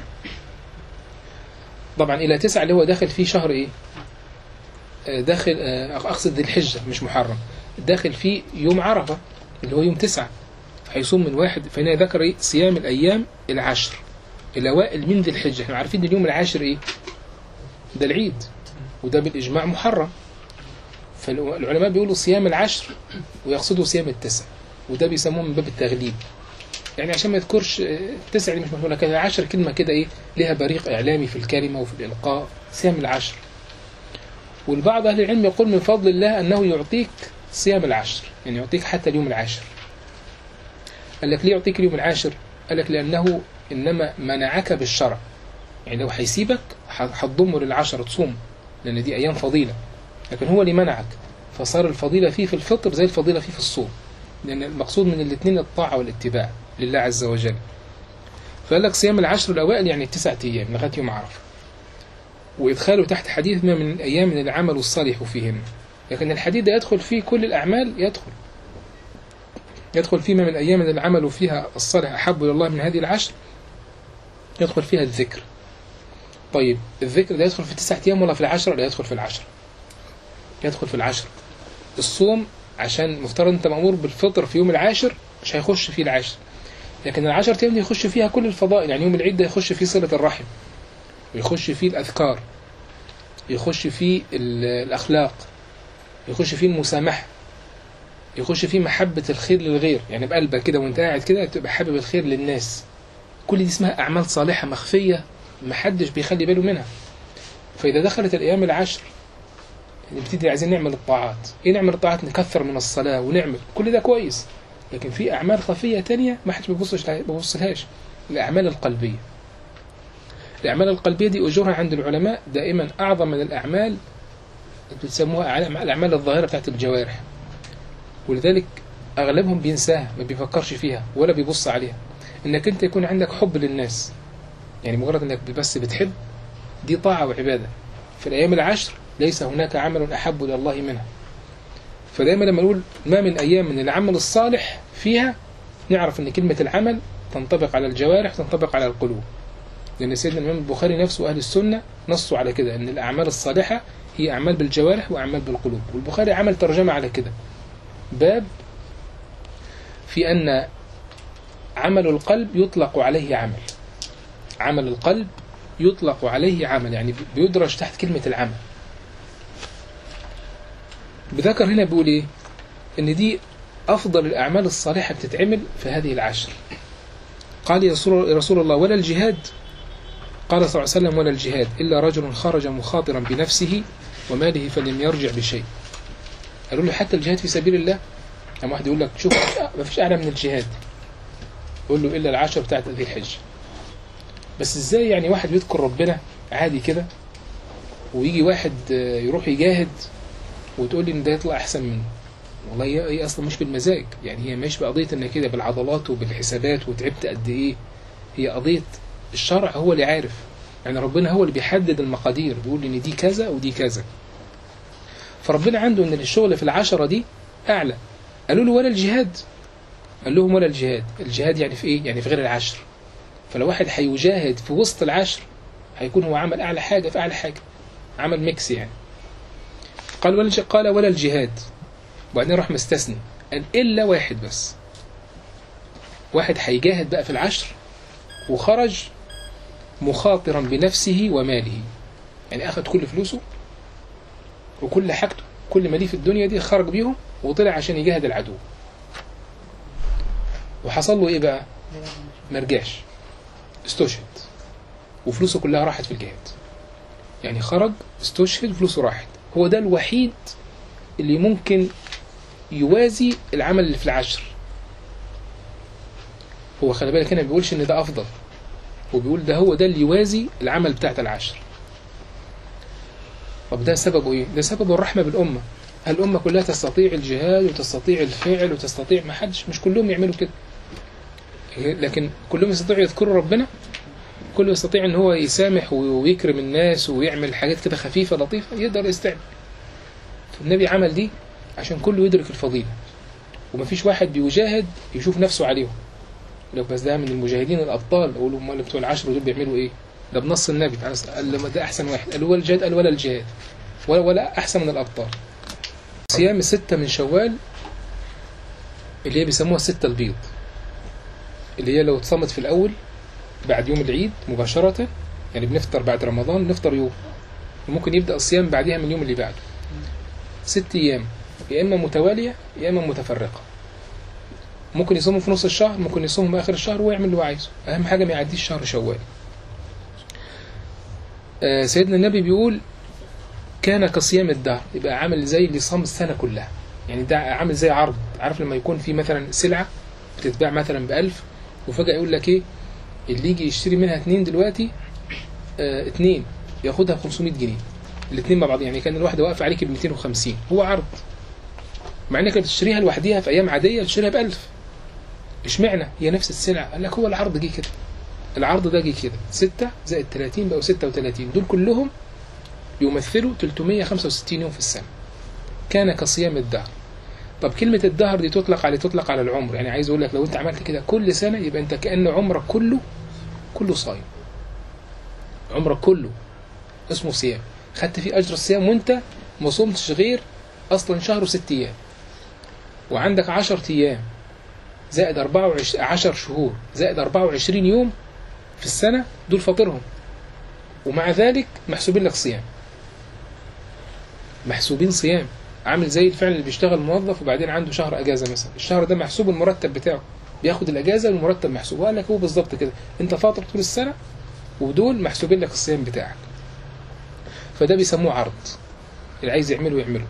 طبعا إلى تسعة اللي هو داخل فيه شهر إيه آه، داخل آه، أقصد ذي الحجة مش محرم داخل فيه يوم عرفة اللي هو يوم تسعة هيصوم من واحد فهنا ذكر إيه؟ صيام الأيام العشر الأوائل من ذي الحجة احنا عارفين إن اليوم العاشر إيه ده العيد وده بالإجماع محرم فالعلماء بيقولوا صيام العشر ويقصدوا صيام التسع وده بيسموه من باب التغليب يعني عشان ما يذكرش آه، التسع دي مش مفهومة لكن العشر كلمة كده إيه لها بريق إعلامي في الكلمة وفي الإلقاء صيام العشر والبعض أهل العلم يقول من فضل الله أنه يعطيك صيام العشر يعني يعطيك حتى اليوم العاشر قال لك ليه يعطيك اليوم العاشر قال لك لأنه إنما منعك بالشرع يعني لو هيسيبك ح- هتضمه للعشر تصوم لأن دي أيام فضيلة لكن هو اللي منعك فصار الفضيلة فيه في الفطر زي الفضيلة فيه في الصوم لأن المقصود من الاثنين الطاعة والاتباع لله عز وجل فقال لك صيام العشر الأوائل يعني التسعة أيام لغاية يوم عرفة وإدخاله تحت حديث ما من أيام من العمل الصالح فيهن لكن الحديث ده يدخل فيه كل الأعمال يدخل يدخل فيه ما من أيام من العمل فيها الصالح أحب إلى الله من هذه العشر يدخل فيها الذكر طيب الذكر ده يدخل في التسعة أيام ولا في العشرة لا يدخل في العشرة يدخل في العشرة الصوم عشان مفترض أنت مأمور بالفطر في يوم العاشر مش هيخش فيه العاشر لكن العشر أيام دي يخش فيها كل الفضائل يعني يوم العيد ده يخش فيه صلة الرحم ويخش فيه الأذكار يخش فيه ال- الأخلاق يخش فيه المسامحة يخش فيه محبة الخير للغير يعني بقلبك كده وانت قاعد كده تبقى حابب الخير للناس كل دي اسمها أعمال صالحة مخفية محدش بيخلي باله منها فإذا دخلت الأيام العشر نبتدي عايزين نعمل الطاعات ايه نعمل الطاعات نكثر من الصلاة ونعمل كل ده كويس لكن في أعمال خفية تانية ما حدش بيبصش بيبصلهاش الأعمال القلبية الأعمال القلبية دي أجورها عند العلماء دائما أعظم من الأعمال اللي بتسموها أعلام- الأعمال الظاهرة بتاعت الجوارح ولذلك أغلبهم بينساها ما بيفكرش فيها ولا بيبص عليها إنك أنت يكون عندك حب للناس يعني مجرد إنك بس بتحب دي طاعة وعبادة في الأيام العشر ليس هناك عمل أحب إلى الله منها فدايما لما نقول ما من أيام من العمل الصالح فيها نعرف ان كلمة العمل تنطبق على الجوارح تنطبق على القلوب لأن سيدنا الإمام البخاري نفسه وأهل السنة نصوا على كده أن الأعمال الصالحة هي أعمال بالجوارح وأعمال بالقلوب والبخاري عمل ترجمة على كده باب في أن عمل القلب يطلق عليه عمل عمل القلب يطلق عليه عمل يعني بيدرج تحت كلمة العمل بذكر هنا بيقول إيه إن دي أفضل الأعمال الصالحة بتتعمل في هذه العشر قال يا رسول رسول الله ولا الجهاد قال صلى الله عليه وسلم ولا الجهاد إلا رجل خرج مخاطرا بنفسه وماله فلم يرجع بشيء قالوا له حتى الجهاد في سبيل الله أما واحد يقول لك شوف ما فيش أعلى من الجهاد يقول له إلا العشر بتاعت ذي الحج بس إزاي يعني واحد بيذكر ربنا عادي كده ويجي واحد آه، يروح يجاهد وتقول لي إن ده يطلع أحسن منه والله هي هي أصلا مش بالمزاج يعني هي مش بقضية إن كده بالعضلات وبالحسابات وتعبت قد إيه هي قضية الشرع هو اللي عارف يعني ربنا هو اللي بيحدد المقادير بيقول ان دي كذا ودي كذا فربنا عنده ان الشغل في العشرة دي اعلى قالوا له ولا الجهاد قال لهم ولا الجهاد الجهاد يعني في ايه يعني في غير العشر فلو واحد هيجاهد في وسط العشر هيكون هو عمل اعلى حاجة في اعلى حاجة عمل ميكس يعني قال ولا الج- قال ولا الجهاد وبعدين راح مستثني قال الا واحد بس واحد هيجاهد بقى في العشر وخرج مخاطرا بنفسه وماله يعني أخذ كل فلوسه وكل حاجته كل ما ليه في الدنيا دي خرج بيهم وطلع عشان يجاهد العدو وحصل له ايه بقى مرجعش استشهد وفلوسه كلها راحت في الجهاد يعني خرج استشهد فلوسه راحت هو ده الوحيد اللي ممكن يوازي العمل اللي في العشر هو خلي بالك هنا ما بيقولش ان ده افضل وبيقول ده هو ده اللي يوازي العمل بتاعت العشر طب ده سببه ايه ده سببه الرحمة بالأمة الأمة كلها تستطيع الجهاد وتستطيع الفعل وتستطيع ما حدش مش كلهم يعملوا كده لكن كلهم يستطيعوا يذكروا ربنا كله يستطيع ان هو يسامح ويكرم الناس ويعمل حاجات كده خفيفة لطيفة يقدر يستعمل النبي عمل دي عشان كله يدرك الفضيلة ومفيش واحد بيجاهد يشوف نفسه عليهم لو بس ده من المجاهدين الابطال اقولوا امال بتوع العشر دول بيعملوا ايه ده بنص النبي عليه الصلاة- قال لما ده احسن واحد قال ولا الجهاد قال ولا الجهاد ولا ولا احسن من الابطال صيام الستة من شوال اللي هي بيسموها الستة البيض اللي هي لو اتصمت في الاول بعد يوم العيد مباشرة يعني بنفطر بعد رمضان نفطر يوم وممكن يبدأ الصيام بعدها من اليوم اللي بعده ست ايام يا اما متوالية يا اما متفرقة ممكن يصوموا في نص الشهر ممكن يصوموا في اخر الشهر ويعمل اللي هو عايزه اهم حاجه ما يعديش شهر شوال آه، سيدنا النبي بيقول كان كصيام الدهر يبقى عامل زي اللي صام السنه كلها يعني ده عامل زي عرض عارف لما يكون في مثلا سلعه بتتباع مثلا بألف وفجأة يقول لك ايه اللي يجي يشتري منها اتنين دلوقتي اه اتنين ياخدها ب 500 جنيه الاتنين مع بعض يعني كان الواحدة واقفة عليك ب 250 هو عرض مع انك بتشتريها لوحديها في ايام عادية تشتريها ب 1000 اشمعنى هي نفس السلعة قال لك هو العرض جه كده العرض ده جه كده 6 زائد 30 بقوا 36 دول كلهم يمثلوا 365 يوم في السنة كان كصيام الدهر طب كلمة الدهر دي تطلق على تطلق على العمر يعني عايز اقول لك لو انت عملت كده كل سنة يبقى انت كأن عمرك كله كله صايم عمرك كله اسمه صيام خدت فيه اجر الصيام وانت ما صمتش غير اصلا شهر وست ايام وعندك 10 ايام زائد 24 10 شهور زائد 24 يوم في السنة دول فاطرهم ومع ذلك محسوبين لك صيام محسوبين صيام عامل زي الفعل اللي بيشتغل موظف وبعدين عنده شهر اجازه مثلا الشهر ده محسوب المرتب بتاعه بياخد الاجازه والمرتب محسوب وقال لك هو بالظبط كده انت فاطر طول السنه ودول محسوبين لك الصيام بتاعك فده بيسموه عرض اللي عايز يعمله يعمله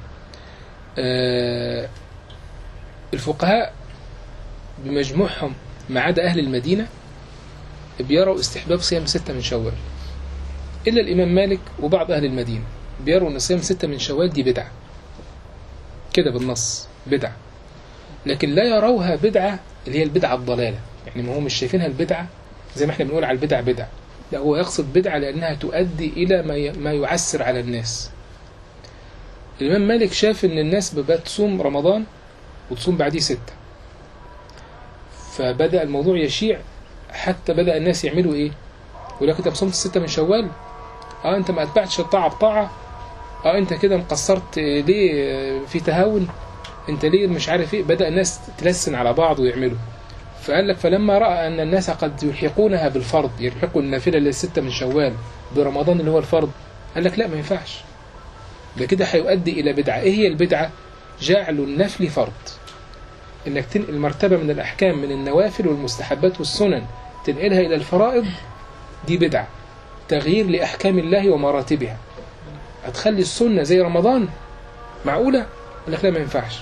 آه الفقهاء بمجموعهم ما عدا اهل المدينه بيروا استحباب صيام ستة من شوال إلا الإمام مالك وبعض أهل المدينة بيروا أن صيام ستة من شوال دي بدعة كده بالنص بدعة لكن لا يروها بدعة اللي هي البدعة الضلالة يعني ما هو مش شايفينها البدعة زي ما احنا بنقول على البدع بدعة لا هو يقصد بدعة لأنها تؤدي إلى ما ي- ما يعسر على الناس الإمام مالك شاف إن الناس بقت تصوم رمضان وتصوم بعديه ستة فبدأ الموضوع يشيع حتى بدأ الناس يعملوا ايه يقول لك انت صمت الستة من شوال اه انت ما اتبعتش الطاعة بطاعة اه انت كده مقصرت آه، ليه آه، في تهاون انت ليه مش عارف ايه بدأ الناس تلسن على بعض ويعملوا فقال لك فلما رأى أن الناس قد يلحقونها بالفرض يلحقوا النافلة اللي الستة من شوال برمضان اللي هو الفرض قال لك لا ما ينفعش ده كده هيؤدي إلى بدعة إيه هي البدعة جعل النفل فرض إنك تنقل مرتبة من الأحكام من النوافل والمستحبات والسنن تنقلها إلى الفرائض دي بدعة تغيير لأحكام الله ومراتبها هتخلي السنة زي رمضان معقولة؟ قال لك لا ما ينفعش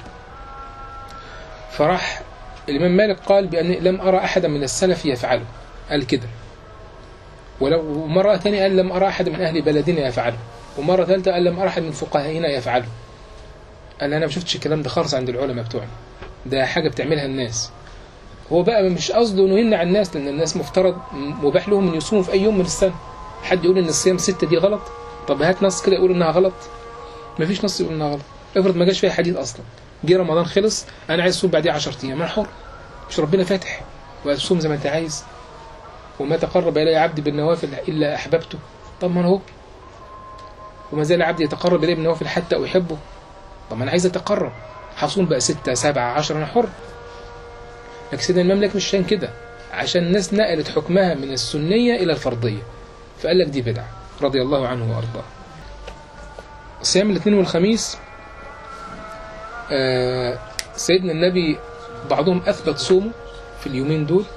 فراح الإمام مالك قال بأن لم أرى أحدا من السلف يفعله قال كده ولو مرة ثانية قال لم أرى أحد من أهل بلدنا يفعله ومرة ثالثة قال لم أرى أحد من فقهائنا يفعله قال أنا ما شفتش الكلام ده خالص عند العلماء بتوعنا ده حاجة بتعملها الناس هو بقى مش قصده انه يمنع الناس لان الناس مفترض مباح لهم ان يصوموا في اي يوم من السنه حد يقول ان الصيام ستة دي غلط طب هات نص كده يقول انها غلط مفيش نص يقول انها غلط افرض ما جاش فيها حديث اصلا جه رمضان خلص انا عايز اصوم بعديه 10 ايام انا حر مش ربنا فاتح وتصوم زي ما انت عايز وما تقرب الي عبدي بالنوافل الا احببته طب ما انا اهو وما زال عبدي يتقرب الي بالنوافل حتى احبه طب ما انا عايز اتقرب هصوم بقى 6 7 10 انا حر لكن سيدنا المملكة مش عشان كده عشان الناس نقلت حكمها من السنية إلى الفرضية فقال لك دي بدعة رضي الله عنه وأرضاه صيام الاثنين والخميس آه سيدنا النبي بعضهم أثبت صومه في اليومين دول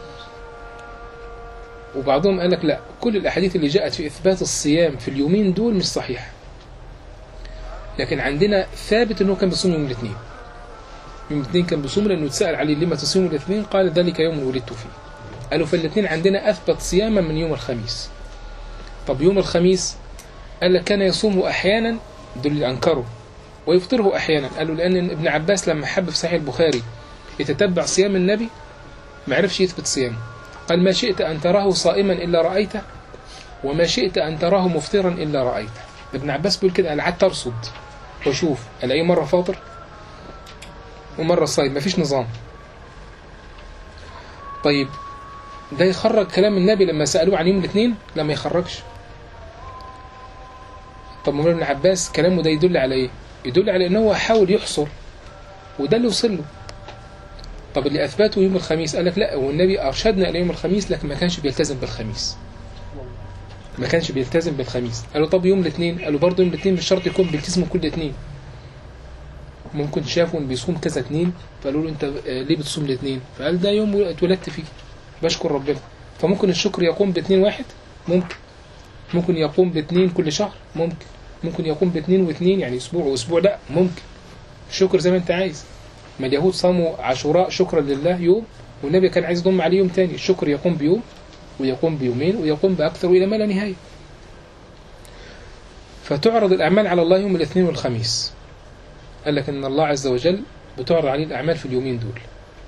وبعضهم قال لك لا كل الأحاديث اللي جاءت في إثبات الصيام في اليومين دول مش صحيحة لكن عندنا ثابت أنه كان بيصوم يوم الاثنين يوم الاثنين كان بيصوم لانه اتسال عليه لما تصوم الاثنين قال ذلك يوم ولدت فيه قالوا فالاثنين عندنا اثبت صياما من يوم الخميس طب يوم الخميس قال لك كان يصوم احيانا دول اللي انكروا ويفطره احيانا قالوا لان ابن عباس لما حب في صحيح البخاري يتتبع صيام النبي ما عرفش يثبت صيامه قال ما شئت ان تراه صائما الا رايته وما شئت ان تراه مفطرا الا رايته ابن عباس بيقول كده قال قعدت ارصد واشوف الاقيه مره فاطر ومرة صايم مفيش نظام طيب ده يخرج كلام النبي لما سألوه عن يوم الاثنين لما يخرجش طب مولانا ابن عباس كلامه ده يدل على ايه يدل على ان هو حاول يحصر وده اللي وصل له طب اللي اثبته يوم الخميس قال لك لا والنبي ارشدنا الى يوم الخميس لكن ما كانش بيلتزم بالخميس ما كانش بيلتزم بالخميس قالوا طب يوم الاثنين قالوا برضه يوم الاثنين مش شرط يكون بيلتزموا كل اثنين ممكن شافوا ان بيصوم كذا اتنين فقالوا له انت آه، ليه بتصوم الاثنين فقال ده يوم اتولدت فيه بشكر ربنا فممكن الشكر يقوم باثنين واحد ممكن ممكن يقوم باثنين كل شهر ممكن ممكن يقوم باثنين واثنين يعني اسبوع واسبوع لا ممكن الشكر زي ما انت عايز ما اليهود صاموا عاشوراء شكرا لله يوم والنبي كان عايز يضم عليه يوم تاني الشكر يقوم بيوم ويقوم بيومين ويقوم بأكثر وإلى ما لا نهاية فتعرض الأعمال على الله يوم الاثنين والخميس قال لك ان الله عز وجل بتعرض عليه الاعمال في اليومين دول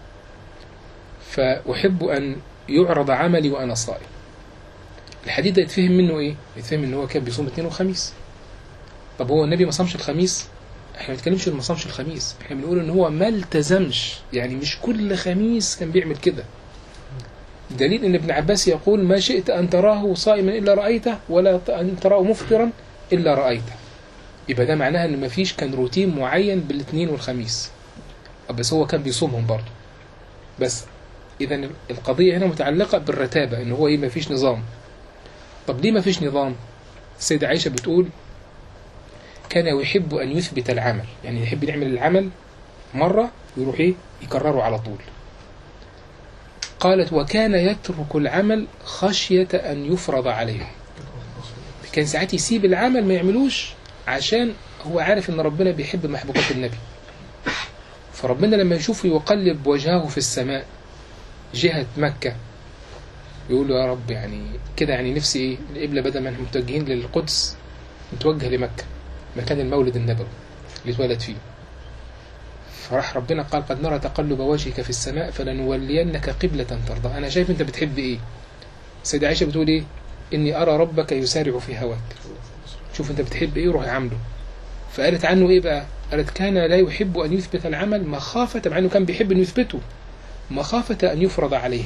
فاحب ان يعرض عملي وانا صائم الحديث ده يتفهم منه ايه يتفهم ان هو كان بيصوم اثنين وخميس طب هو النبي ما صامش الخميس احنا ما بنتكلمش إنه ما صامش الخميس احنا بنقول ان هو ما التزمش يعني مش كل خميس كان بيعمل كده دليل ان ابن عباس يقول ما شئت ان تراه صائما الا رايته ولا ان تراه مفطرا الا رايته يبقى ده معناها ان مفيش كان روتين معين بالاثنين والخميس بس هو كان بيصومهم برضه بس اذا القضيه هنا متعلقه بالرتابه ان هو ايه مفيش نظام طب ليه مفيش نظام السيده عائشه بتقول كان يحب ان يثبت العمل يعني يحب يعمل العمل مره ويروح ايه يكرره على طول قالت وكان يترك العمل خشيه ان يفرض عليه كان ساعات يسيب العمل ما يعملوش عشان هو عارف ان ربنا بيحب محبوبات النبي فربنا لما يشوفه يقلب وجهه في السماء جهة مكة يقول له يا رب يعني كده يعني نفسي ايه القبلة بدل ما احنا متوجهين للقدس نتوجه لمكة مكان المولد النبوي اللي اتولد فيه فراح ربنا قال قد نرى تقلب وجهك في السماء فلنولينك قبلة ترضى انا شايف انت بتحب ايه سيدة عائشة بتقول ايه اني ارى ربك يسارع في هواك شوف انت بتحب ايه روح عامله فقالت عنه ايه بقى قالت كان لا يحب ان يثبت العمل مخافة مع انه كان بيحب انه يثبته مخافة أن يفرض عليه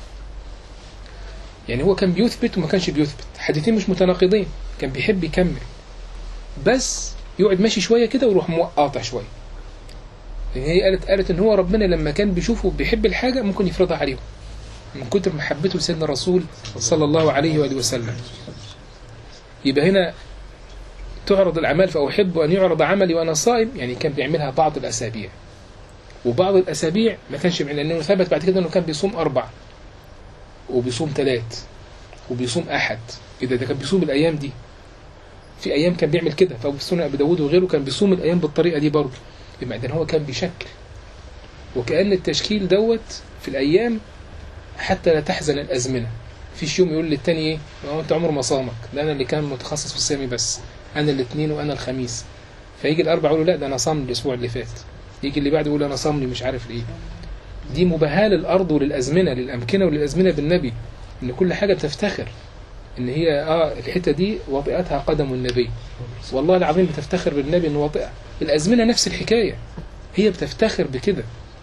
يعني هو كان بيثبت وما كانش بيثبت حديثين مش متناقضين كان بيحب يكمل بس يقعد ماشي شوية كده ويروح قاطع شوية يعني هي قالت قالت ان هو ربنا لما كان بيشوفه بيحب الحاجة ممكن يفرضها عليهم من كتر محبته لسيدنا الرسول صلى الله عليه وآله وسلم يبقى هنا تعرض الأعمال فأحب أن يعرض عملي وأنا صائم يعني كان بيعملها بعض الأسابيع وبعض الأسابيع ما كانش لأنه ثبت بعد كده أنه كان بيصوم أربع وبيصوم ثلاث وبيصوم أحد إذا ده كان بيصوم الأيام دي في أيام كان بيعمل كده فأبو سنن أبي داود وغيره كان بيصوم الأيام بالطريقة دي برضه بما إن هو كان بيشكل وكأن التشكيل دوت في الأيام حتى لا تحزن الأزمنة فيش يوم يقول للتاني ايه هو انت عمر ما صامك ده انا اللي كان متخصص في الصيام بس انا الاثنين وانا الخميس فيجي الاربع يقول له لا ده انا صام الاسبوع اللي فات يجي اللي بعده يقول انا صام لي مش عارف ايه دي مباهاة للارض وللازمنه للامكنه وللازمنه بالنبي ان كل حاجه بتفتخر ان هي اه الحته دي وطئتها قدم النبي والله العظيم بتفتخر بالنبي انه واطئها الازمنه نفس الحكايه هي بتفتخر بكده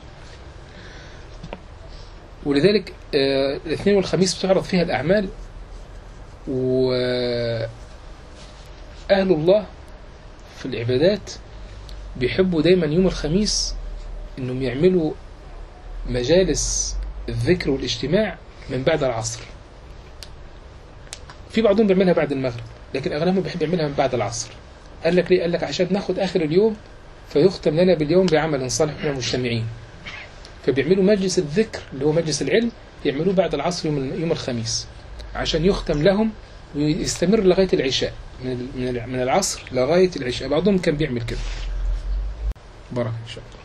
ولذلك آه، الاثنين والخميس بتعرض فيها الأعمال وأهل الله في العبادات بيحبوا دايما يوم الخميس انهم يعملوا مجالس الذكر والاجتماع من بعد العصر في بعضهم بيعملها بعد المغرب لكن اغلبهم بيحب يعملها من بعد العصر قال لك ليه قال لك عشان ناخد اخر اليوم فيختم لنا باليوم بعمل صالح من المجتمعين فبيعملوا مجلس الذكر اللي هو مجلس العلم يعملوه بعد العصر يوم يوم الخميس عشان يختم لهم ويستمر لغاية العشاء من ال- من ال- من العصر لغاية العشاء بعضهم كان بيعمل كده بركة إن شاء الله